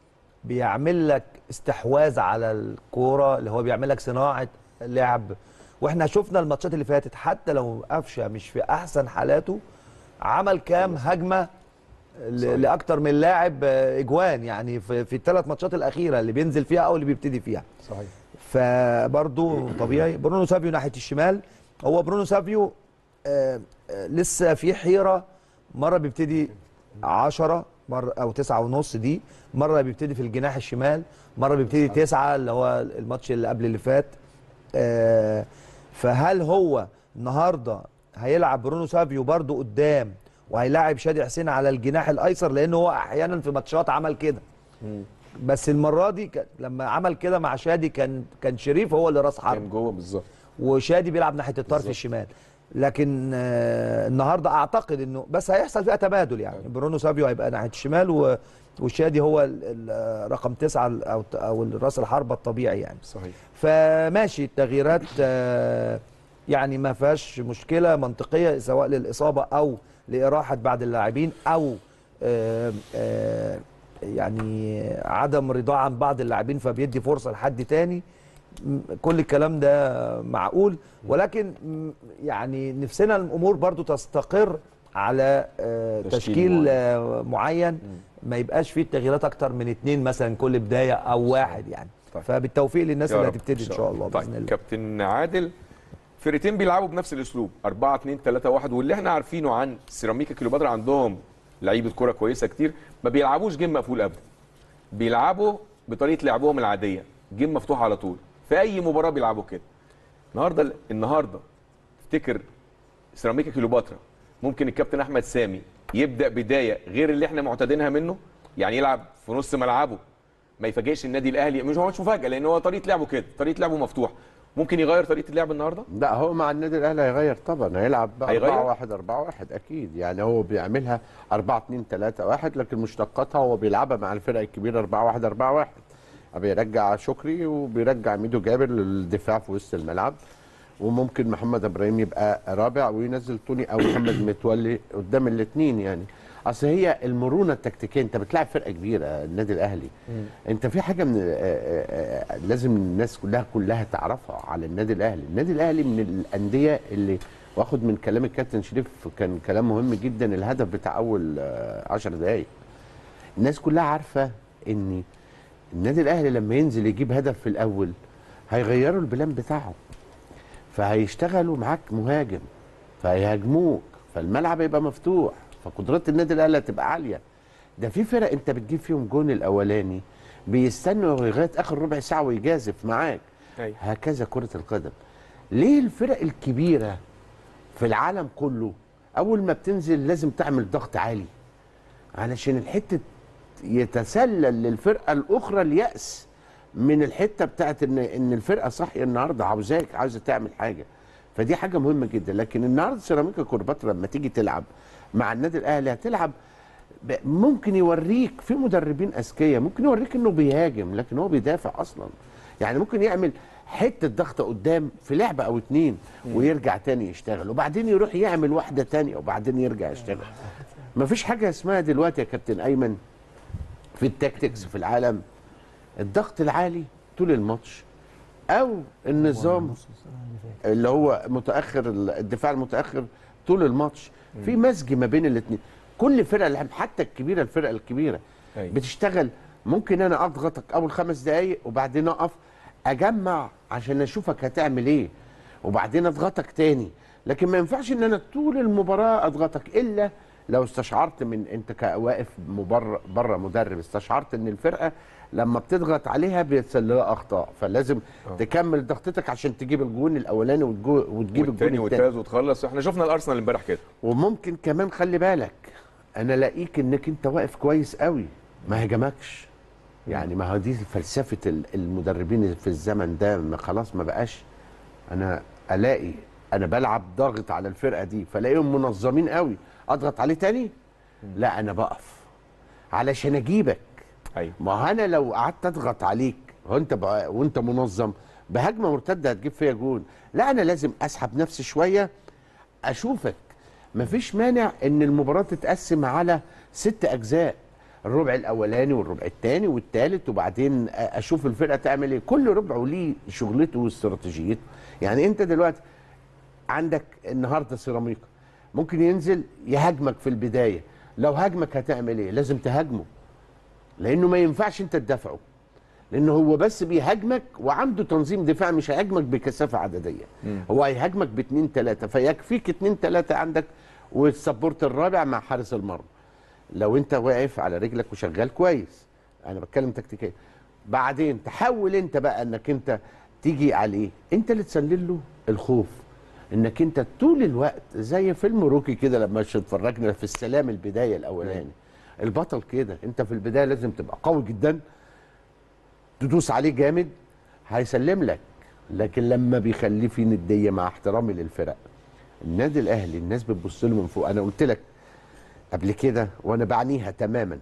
بيعمل لك استحواذ على الكوره اللي هو بيعمل لك صناعه لعب واحنا شفنا الماتشات اللي فاتت حتى لو قفشه مش في احسن حالاته عمل كام هجمه ل- لاكتر من لاعب آه، اجوان يعني في, في الثلاث ماتشات الاخيره اللي بينزل فيها او اللي بيبتدي فيها صحيح فبرضه طبيعي برونو سافيو ناحيه الشمال هو برونو سافيو آه آه لسه في حيره مره بيبتدي 10 مره او تسعة ونص دي مره بيبتدي في الجناح الشمال مره بيبتدي تسعة اللي هو الماتش اللي قبل اللي فات آه فهل هو النهارده هيلعب برونو سافيو برضه قدام وهيلاعب شادي حسين على الجناح الايسر لان هو احيانا في ماتشات عمل كده بس المره دي ك- لما عمل كده مع شادي كان كان شريف هو اللي راس حرب كان جوه بالظبط وشادي بيلعب ناحيه الطرف الشمال لكن آه النهارده اعتقد انه بس هيحصل فيها تبادل يعني برونو سافيو هيبقى ناحيه الشمال و وشادي هو ال- ال- رقم تسعة او او راس الحربه الطبيعي يعني صحيح فماشي التغييرات آه، يعني ما فيهاش مشكله منطقيه سواء للاصابه او لاراحه بعض اللاعبين او آه، آه، يعني عدم رضا عن بعض اللاعبين فبيدي فرصه لحد تاني م- كل الكلام ده معقول ولكن م- يعني نفسنا الامور برضو تستقر على آه، تشكيل تشكيل معين. آه، معين ما يبقاش فيه تغييرات اكتر من اتنين مثلا كل بدايه او واحد يعني طيب. فبالتوفيق للناس يا اللي رب هتبتدي ان شاء الله باذن طيب الله كابتن عادل فرقتين بيلعبوا بنفس الاسلوب 4 2 3 1 واللي احنا عارفينه عن سيراميكا كليوباترا عندهم لعيبه كوره كويسه كتير ما بيلعبوش جيم مقفول ابدا بيلعبوا بطريقه لعبهم العاديه جيم مفتوح على طول في اي مباراه بيلعبوا كده النهارده النهارده تفتكر سيراميكا كليوباترا ممكن الكابتن احمد سامي يبدا بدايه غير اللي احنا معتادينها منه يعني يلعب في نص ملعبه ما يفاجئش النادي الاهلي مش هو مش مفاجاه لان هو طريقه لعبه كده طريقه لعبه مفتوح ممكن يغير طريقه اللعب النهارده لا هو مع النادي الاهلي هيغير طبعا هيلعب بقى هيغير؟ 4 1 4 1 اكيد يعني هو بيعملها 4 2 3 1 لكن مشتقاتها هو بيلعبها مع الفرق الكبيره 4 1 4 1 بيرجع شكري وبيرجع ميدو جابر للدفاع في وسط الملعب وممكن محمد ابراهيم يبقى رابع وينزل توني او محمد متولي قدام الاثنين يعني اصل هي المرونه التكتيكيه انت بتلعب فرقه كبيره النادي الاهلي انت في حاجه من آه، آه، آه، لازم الناس كلها كلها تعرفها على النادي الاهلي النادي الاهلي من الانديه اللي واخد من كلام الكابتن شريف كان كلام مهم جدا الهدف بتاع اول 10 دقائق الناس كلها عارفه ان النادي الاهلي لما ينزل يجيب هدف في الاول هيغيروا البلان بتاعهم فهيشتغلوا معاك مهاجم فهيهاجموك فالملعب يبقى مفتوح فقدرات النادي الاهلي هتبقى عاليه ده في فرق انت بتجيب فيهم جون الاولاني بيستنوا لغايه اخر ربع ساعه ويجازف معاك أيوة. هكذا كره القدم ليه الفرق الكبيره في العالم كله اول ما بتنزل لازم تعمل ضغط عالي علشان الحته يتسلل للفرقه الاخرى الياس من الحته بتاعت ان ان الفرقه صاحيه النهارده عاوزاك عاوزه تعمل حاجه فدي حاجه مهمه جدا لكن النهارده سيراميكا كليوباترا لما تيجي تلعب مع النادي الاهلي هتلعب ب- ممكن يوريك في مدربين اذكياء ممكن يوريك انه بيهاجم لكن هو بيدافع اصلا يعني ممكن يعمل حته ضغط قدام في لعبه او اتنين ويرجع تاني يشتغل وبعدين يروح يعمل واحده تانية وبعدين يرجع يشتغل مفيش حاجه اسمها دلوقتي يا كابتن ايمن في التكتكس في العالم الضغط العالي طول الماتش او النظام اللي هو متاخر الدفاع المتاخر طول الماتش في مزج ما بين الاثنين كل فرقه اللي حتى الكبيره الفرقه الكبيره أيوة. بتشتغل ممكن انا اضغطك اول خمس دقايق وبعدين اقف اجمع عشان اشوفك هتعمل ايه وبعدين اضغطك تاني لكن ما ينفعش ان انا طول المباراه اضغطك الا لو استشعرت من انت كواقف مبر بره مدرب استشعرت ان الفرقه لما بتضغط عليها بيحصل لها اخطاء فلازم تكمل ضغطتك عشان تجيب الجون الاولاني وتجو- وتجيب الجون والتاني التاني والتالت وتخلص احنا شفنا الارسنال امبارح كده وممكن كمان خلي بالك انا الاقيك انك انت واقف كويس قوي ما هجمكش يعني ما هو دي فلسفه ال- المدربين في الزمن ده ما خلاص ما بقاش انا الاقي انا بلعب ضاغط على الفرقه دي فلاقيهم منظمين قوي اضغط عليه تاني لا انا بقف علشان اجيبك ايوه ما هو انا لو قعدت اضغط عليك وانت بقى وانت منظم بهجمه مرتده هتجيب فيها جون لا انا لازم اسحب نفسي شويه اشوفك مفيش مانع ان المباراه تتقسم على ست اجزاء الربع الاولاني والربع الثاني والثالث وبعدين اشوف الفرقه تعمل ايه كل ربع وليه شغلته واستراتيجيته يعني انت دلوقتي عندك النهارده سيراميكا ممكن ينزل يهاجمك في البدايه لو هاجمك هتعمل ايه لازم تهاجمه لانه ما ينفعش انت تدافعه لانه هو بس بيهاجمك وعنده تنظيم دفاع مش هيهاجمك بكثافه عدديه هو هيهاجمك باثنين ثلاثه فيكفيك اثنين ثلاثه عندك والسبورت الرابع مع حارس المرمى لو انت واقف على رجلك وشغال كويس انا بتكلم تكتيكيا بعدين تحاول انت بقى انك انت تيجي عليه انت اللي تسلل له الخوف انك انت طول الوقت زي فيلم روكي كده لما اتفرجنا في السلام البدايه الاولاني البطل كده انت في البدايه لازم تبقى قوي جدا تدوس عليه جامد هيسلم لك لكن لما بيخليه في نديه مع احترامي للفرق النادي الاهلي الناس بتبص له من فوق انا قلت لك قبل كده وانا بعنيها تماما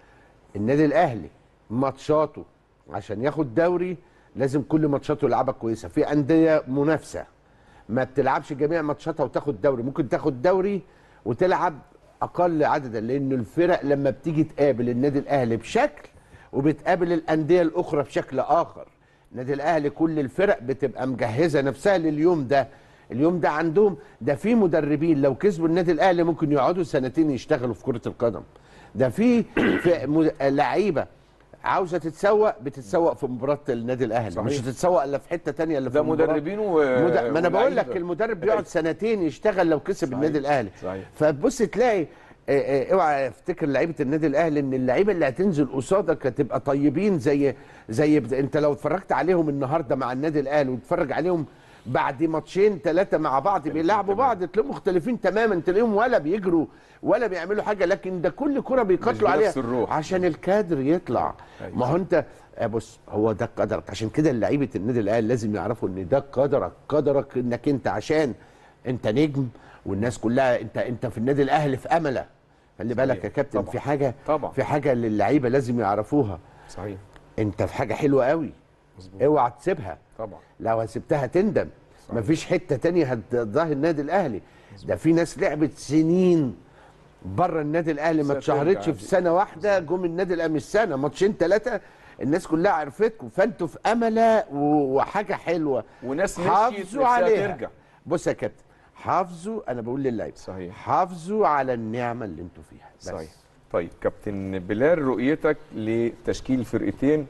النادي الاهلي ماتشاته عشان ياخد دوري لازم كل ماتشاته يلعبها كويسه في انديه منافسه ما بتلعبش جميع ماتشاتها وتاخد دوري ممكن تاخد دوري وتلعب اقل عددا لان الفرق لما بتيجي تقابل النادي الاهلي بشكل وبتقابل الانديه الاخرى بشكل اخر النادي الاهلي كل الفرق بتبقى مجهزه نفسها لليوم ده اليوم ده عندهم ده في مدربين لو كسبوا النادي الاهلي ممكن يقعدوا سنتين يشتغلوا في كره القدم ده في, في مد- لعيبه عاوزه تتسوق بتتسوق في مباراه النادي الاهلي صحيح. مش هتتسوق الا في حته تانية الا في ده مباراة- مدربين و مد... ما انا بقول لك ولاعيبة. المدرب بيقعد سنتين يشتغل لو كسب صحيح. النادي الاهلي صحيح. فتبص تلاقي آه، آه، اوعى افتكر لعيبه النادي الاهلي ان اللعيبه اللي هتنزل قصادك هتبقى طيبين زي زي بت- انت لو اتفرجت عليهم النهارده مع النادي الاهلي وتتفرج عليهم بعد ماتشين ثلاثه مع بعض بيلعبوا بعض تلاقيهم مختلفين تماما تلاقيهم ولا بيجروا ولا بيعملوا حاجه لكن ده كل كره بيقاتلوا عليها بنفس الروح. عشان الكادر يطلع أيوة. ما هو انت آه، بص هو ده قدرك عشان كده لعيبه النادي الاهلي لازم يعرفوا ان ده قدرك قدرك انك انت عشان انت نجم والناس كلها انت انت في النادي الاهلي في امله خلي بالك يا كابتن طبعا. في حاجه طبعا. في حاجه للعيبه لازم يعرفوها صحيح انت في حاجه حلوه قوي مظبوط اوعى تسيبها طبعا لو سبتها تندم مفيش حته تانية هتضاهي النادي الاهلي ده في ناس لعبت سنين بره النادي الاهلي ما سترجع اتشهرتش دي. في سنه واحده جم النادي الاهلي مش سنه ماتشين ثلاثه الناس كلها عرفتكم فانتوا في امله و- وحاجه حلوه وناس مشيت حافظوا نفسها عليها ترجع. بص يا كابتن حافظوا انا بقول للعيبه صحيح. حافظوا على النعمه اللي انتوا فيها بس. صحيح طيب كابتن بلال رؤيتك لتشكيل الفرقتين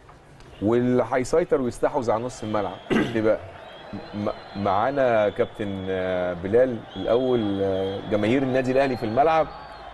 واللي هيسيطر ويستحوذ على نص الملعب اللي بقى م- معانا كابتن آه، بلال الاول آه، جماهير النادي الاهلي في الملعب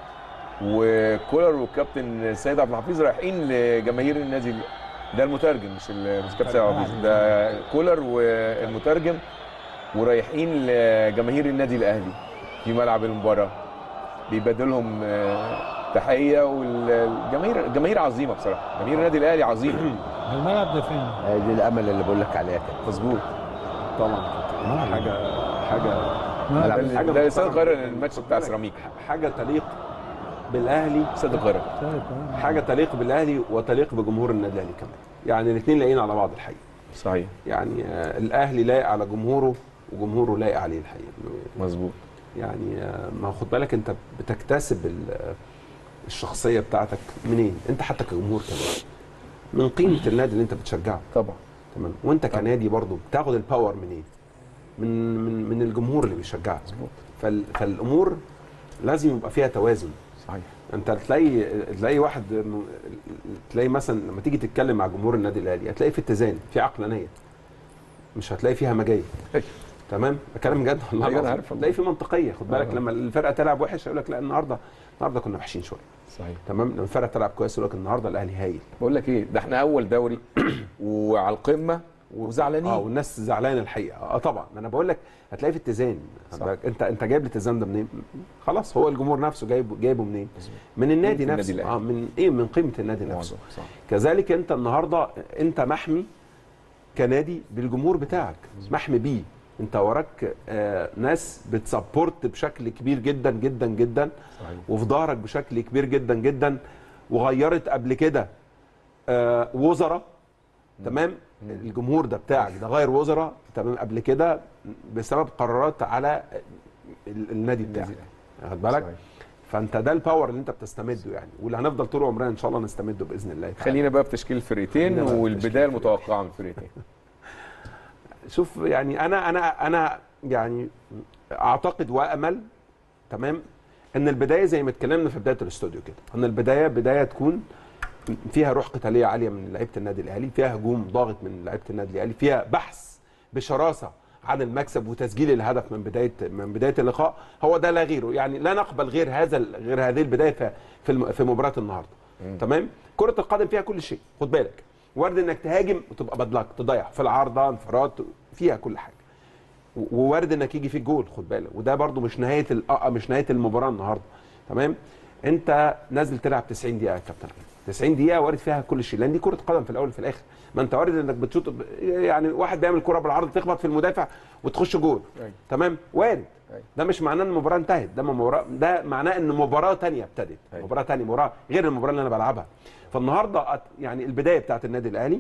وكولر والكابتن سيد عبد الحفيظ رايحين لجماهير النادي ال- ده المترجم مش ال- مش كابتن سيد عبد الحفيظ ده كولر والمترجم ورايحين لجماهير النادي الاهلي في ملعب المباراه بيبادلهم آه، تحيه والجماهير جماهير عظيمه بصراحه جماهير النادي الاهلي عظيمه الملعب ده فين؟ آه، دي الامل اللي بقول لك عليها كده مظبوط طبعا كابتن. حاجه حاجه ملعب ده حاجة ده استاد محترمة. القاهره الماتش بتاع سيراميكا حاجه تليق بالاهلي استاد القاهره حاجه تليق بالاهلي وتليق بجمهور النادي الاهلي كمان يعني الاثنين لاقيين على بعض الحقيقه صحيح يعني آه، الاهلي لايق على جمهوره وجمهوره لايق عليه الحقيقه مظبوط يعني آه، ما خد بالك انت بتكتسب ال- آه، الشخصيه بتاعتك منين انت حتى كجمهور كمان من قيمه النادي اللي انت بتشجعه طبعا تمام وانت كنادي برضو بتاخد الباور منين من من من الجمهور اللي بيشجعك فال فالامور لازم يبقى فيها توازن صحيح انت تلاقي تلاقي واحد م- تلاقي مثلا لما تيجي تتكلم مع جمهور النادي الاهلي هتلاقي في اتزان في عقلانيه مش هتلاقي فيها مجايه تمام بكلم بجد والله أيوة، أنا العظيم. عارف. هتلاقي في منطقيه خد بالك آه. لما الفرقه تلعب وحش يقول لك لا النهارده النهارده كنا وحشين شويه صحيح تمام لما الفرقه تلعب كويس يقول لك النهارده الاهلي هايل بقول لك ايه ده احنا اول دوري وعلى القمه وزعلانين اه والناس زعلانه الحقيقه اه طبعا ما انا بقول لك هتلاقي في اتزان خد صح. بالك. انت انت جايب الاتزان ده منين خلاص هو الجمهور نفسه جايبه جايبه منين من النادي قيمة النادي نفسه الأهلي. اه من ايه من قيمه النادي نفسه معظم صح كذلك انت النهارده انت محمي كنادي بالجمهور بتاعك محمي بيه انت وراك آه ناس بتسبورت بشكل كبير جدا جدا جدا صحيح وفي ظهرك بشكل كبير جدا جدا وغيرت قبل كده آه وزراء تمام الجمهور ده بتاعك ده غير وزراء تمام قبل كده بسبب قرارات على ال- النادي بتاعك واخد بالك صحيح. فانت ده الباور اللي انت بتستمده يعني واللي هنفضل طول عمرنا ان شاء الله نستمده باذن الله تعالى. خلينا بقى في تشكيل الفرقتين خلينا بقى في والبدايه تشكيل المتوقعه من الفرقتين شوف يعني انا انا انا يعني اعتقد وامل تمام ان البدايه زي ما اتكلمنا في بدايه الاستوديو كده ان البدايه بدايه تكون فيها روح قتاليه عاليه من لعيبه النادي الاهلي فيها هجوم ضاغط من لعيبه النادي الاهلي فيها بحث بشراسه عن المكسب وتسجيل الهدف من بدايه من بدايه اللقاء هو ده لا غيره يعني لا نقبل غير هذا ال- غير هذه البدايه في في الم- في مباراه النهارده تمام كره القدم فيها كل شيء خد بالك وارد انك تهاجم وتبقى بدلك تضيع في العارضه انفراد فيها كل حاجه و- ووارد انك يجي فيك جول خد بالك وده برده مش نهايه ال- آه، مش نهايه المباراه النهارده تمام انت نازل تلعب 90 دقيقه يا كابتن أحمد. 90 دقيقه وارد فيها كل شيء لان دي كره قدم في الاول وفي الاخر ما انت وارد انك بتشوط ب- يعني واحد بيعمل كره بالعرض تخبط في المدافع وتخش جول أيوة. تمام وارد أيوة. ده مش معناه ان المباراه انتهت ده مباراه ده معناه ان مباراه تانية ابتدت أيوة. مباراه تانية مباراه غير المباراه اللي انا بلعبها فالنهارده أت- يعني البدايه بتاعت النادي الاهلي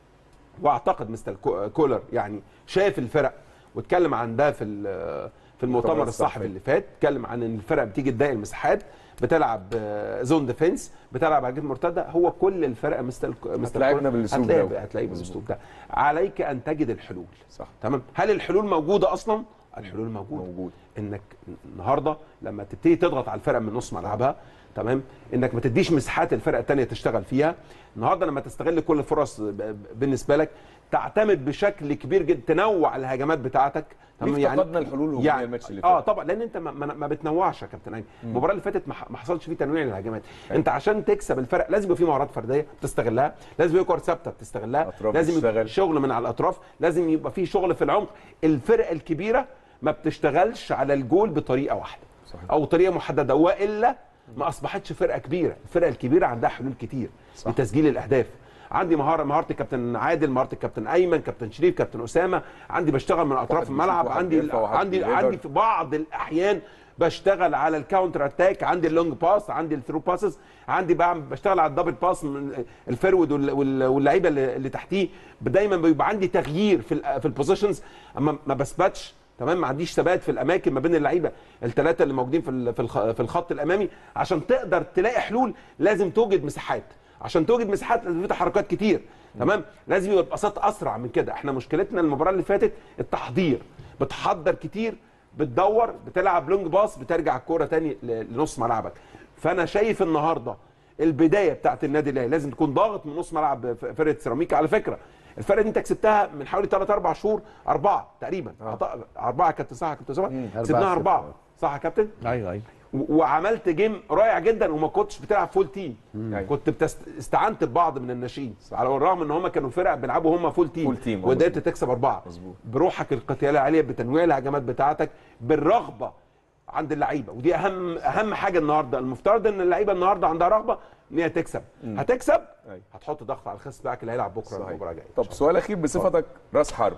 واعتقد مستر كو- كولر يعني شاف الفرق واتكلم عن ده في ال- في المؤتمر المؤتمر الصحفي الصحفي. اللي فات اتكلم عن ان الفرق بتيجي تضايق المساحات بتلعب آه، زون ديفنس بتلعب هجمات مرتده هو كل الفرق مستر مستر هتلاعبنا كولر بالأسلوب هتلاعب- ده. هتلاقي بالاسلوب ده عليك ان تجد الحلول صح تمام هل الحلول موجوده اصلا الحلول موجوده موجود انك النهارده لما تبتدي تضغط على الفرق من نص ملعبها تمام انك ما تديش مساحات الفرق الثانيه تشتغل فيها النهارده لما تستغل كل الفرص ب- ب- بالنسبه لك تعتمد بشكل كبير جدا تنوع الهجمات بتاعتك ليه افتقدنا الحلول الهجومية يعني الماتش اللي اه فات؟ طبعا لان انت ما, ما ما بتنوعش يا كابتن ايمن المباراه اللي فاتت ما ح- ما حصلش فيه تنويع للهجمات انت عشان تكسب الفرق لازم يبقى في مهارات فرديه بتستغلها لازم يبقى كور ثابته بتستغلها أطراف لازم يبقى تشتغل. شغل من على الاطراف لازم يبقى في شغل في العمق الفرق الكبيره ما بتشتغلش على الجول بطريقه واحده صحيح. او طريقه محدده والا ما اصبحتش فرقه كبيره الفرقه الكبيره عندها حلول كتير صح. لتسجيل الاهداف عندي مهاره مهاره الكابتن عادل مهاره الكابتن ايمن كابتن شريف كابتن اسامه عندي بشتغل من اطراف واحد الملعب بيشوط، واحد عندي بيرفع، واحد عندي بيليفر. عندي في بعض الاحيان بشتغل على الكاونتر اتاك عندي اللونج باس عندي الثرو باسز عندي بعمل بشتغل على الدبل باس من الفرود وال- وال- واللعيبه اللي اللي تحتيه دايما بيبقى عندي تغيير في ال في البوزيشنز اما ما بثبتش تمام ما عنديش ثبات في الاماكن ما بين اللعيبه الثلاثه اللي موجودين في ال- في الخ- في الخط الامامي عشان تقدر تلاقي حلول لازم توجد مساحات عشان توجد مساحات لازم في تحركات كتير تمام لازم يبقى الباصات اسرع من كده احنا مشكلتنا المباراه اللي فاتت التحضير بتحضر كتير بتدور بتلعب لونج باص بترجع الكوره تاني ل- لنص ملعبك فانا شايف النهارده البدايه بتاعت النادي الاهلي لازم تكون ضاغط من نص ملعب ف- فرقه سيراميكا على فكره الفرقه دي انت كسبتها من حوالي 3 4 شهور اربعه تقريبا أعط- اربعه يا كابتن صح يا كابتن اسامه كسبناها أربعة اربعه صفر. صح يا كابتن ايوه ايوه و- وعملت جيم رائع جدا وما كنتش بتلعب فول تيم كنت بتست... استعنت ببعض من الناشئين على الرغم ان هم كانوا فرق بيلعبوا هم فول تيم فول تيم، آه، وقدرت تكسب اربعه مظبوط. بروحك القتاليه العاليه بتنويع الهجمات بتاعتك بالرغبه عند اللعيبه ودي اهم اهم حاجه النهارده المفترض ان اللعيبه النهارده عندها رغبه ان هي تكسب هتكسب أيوة. هتحط ضغط على الخصم بتاعك اللي هيلعب بكره صحيح. المباراه الجايه طب سؤال اخير بصفتك راس حرب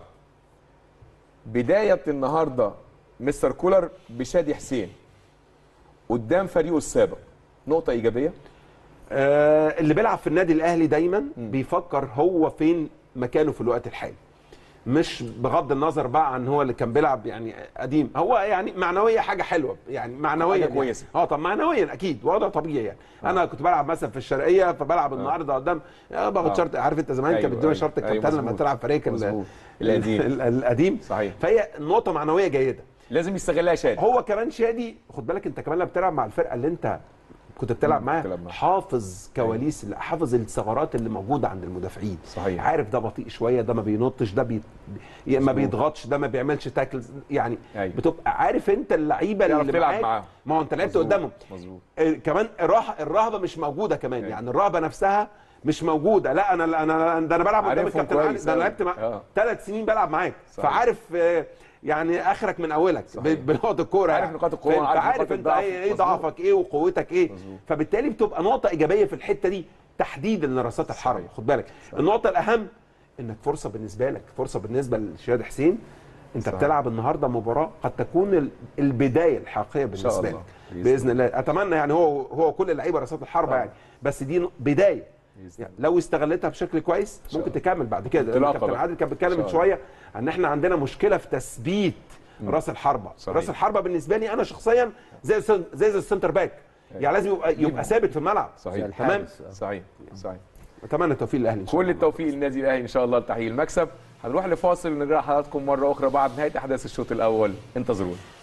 بدايه النهارده مستر كولر بشادي حسين قدام فريقه السابق نقطه ايجابيه آه اللي بيلعب في النادي الاهلي دايما بيفكر هو فين مكانه في الوقت الحالي مش بغض النظر بقى عن هو اللي كان بيلعب يعني قديم هو يعني معنويه حاجه حلوه يعني معنويا حاجة يعني. كويسة. اه طب معنويا اكيد وضع طبيعي يعني انا كنت بلعب مثلا في الشرقيه فبلعب النهارده قدام آه باخد آه. شرط عارف انت زمان أيوة، كان بيدونا أيوة. شرط أيوة، الكابتن لما مظبوط. تلعب فريق ال- مظبوط. ال- القديم. ال- القديم صحيح. فهي نقطه معنويه جيده لازم يستغلها شادي هو كمان شادي خد بالك انت كمان لما بتلعب مع الفرقه اللي انت كنت بتلعب مم، معاه بتلعب معاه. حافظ كواليس اللي- حافظ الثغرات اللي موجوده عند المدافعين صحيح. عارف ده بطيء شويه ده ما بينطش ده بي... يا ما مظبوط. بيضغطش ده ما بيعملش تاكلز يعني أيوة. بتبقى عارف انت اللعيبه تعرف اللي تلعب معاك معاهم. ما هو انت لعبت مظبوط، قدامهم مظبوط آه، كمان الراه الرهبه مش موجوده كمان أيوة. يعني الرهبه نفسها مش موجوده لا انا انا ده انا بلعب قدام عارفهم الكابتن علي كويس ده انا أوي. لعبت مع آه. ثلاث سنين بلعب معاك صحيح. فعارف آه، يعني اخرك من اولك صحيح. ب- بنقط الكوره عارف يعني. نقاط القوة، فانت عارف عارف نقاط انت الضعف. ايه إيه مظبوط. ضعفك ايه وقوتك ايه مظبوط. فبالتالي بتبقى نقطه ايجابيه في الحته دي تحديدا لرصات الحرب صحيح. خد بالك النقطه الاهم انك فرصه بالنسبه لك فرصه بالنسبه لشهاد حسين انت صحيح. بتلعب النهارده مباراه قد تكون ال- البدايه الحقيقيه بالنسبه الله. لك بإذن باذن الله اتمنى يعني هو هو كل اللعيبه رصات الحرب طبعا. يعني بس دي ن- بدايه بإذن يعني لو استغلتها بشكل كويس شاء ممكن الله. تكمل بعد كده لأن انطلاقة كابتن بقى. عادل كان إن بيتكلم شاء من الله. شويه ان احنا عندنا مشكله في تثبيت راس الحربه صحيح. راس الحربه بالنسبه لي انا شخصيا زي السن- زي زي السنتر باك يعني لازم يبقى يبقى ثابت في الملعب صحيح تمام صحيح صحيح اتمنى التوفيق للاهلي إن شاء كل الله. التوفيق للنادي الاهلي ان شاء الله لتحقيق المكسب هنروح لفاصل ونرجع حضراتكم مره اخرى بعد نهايه احداث الشوط الاول انتظرونا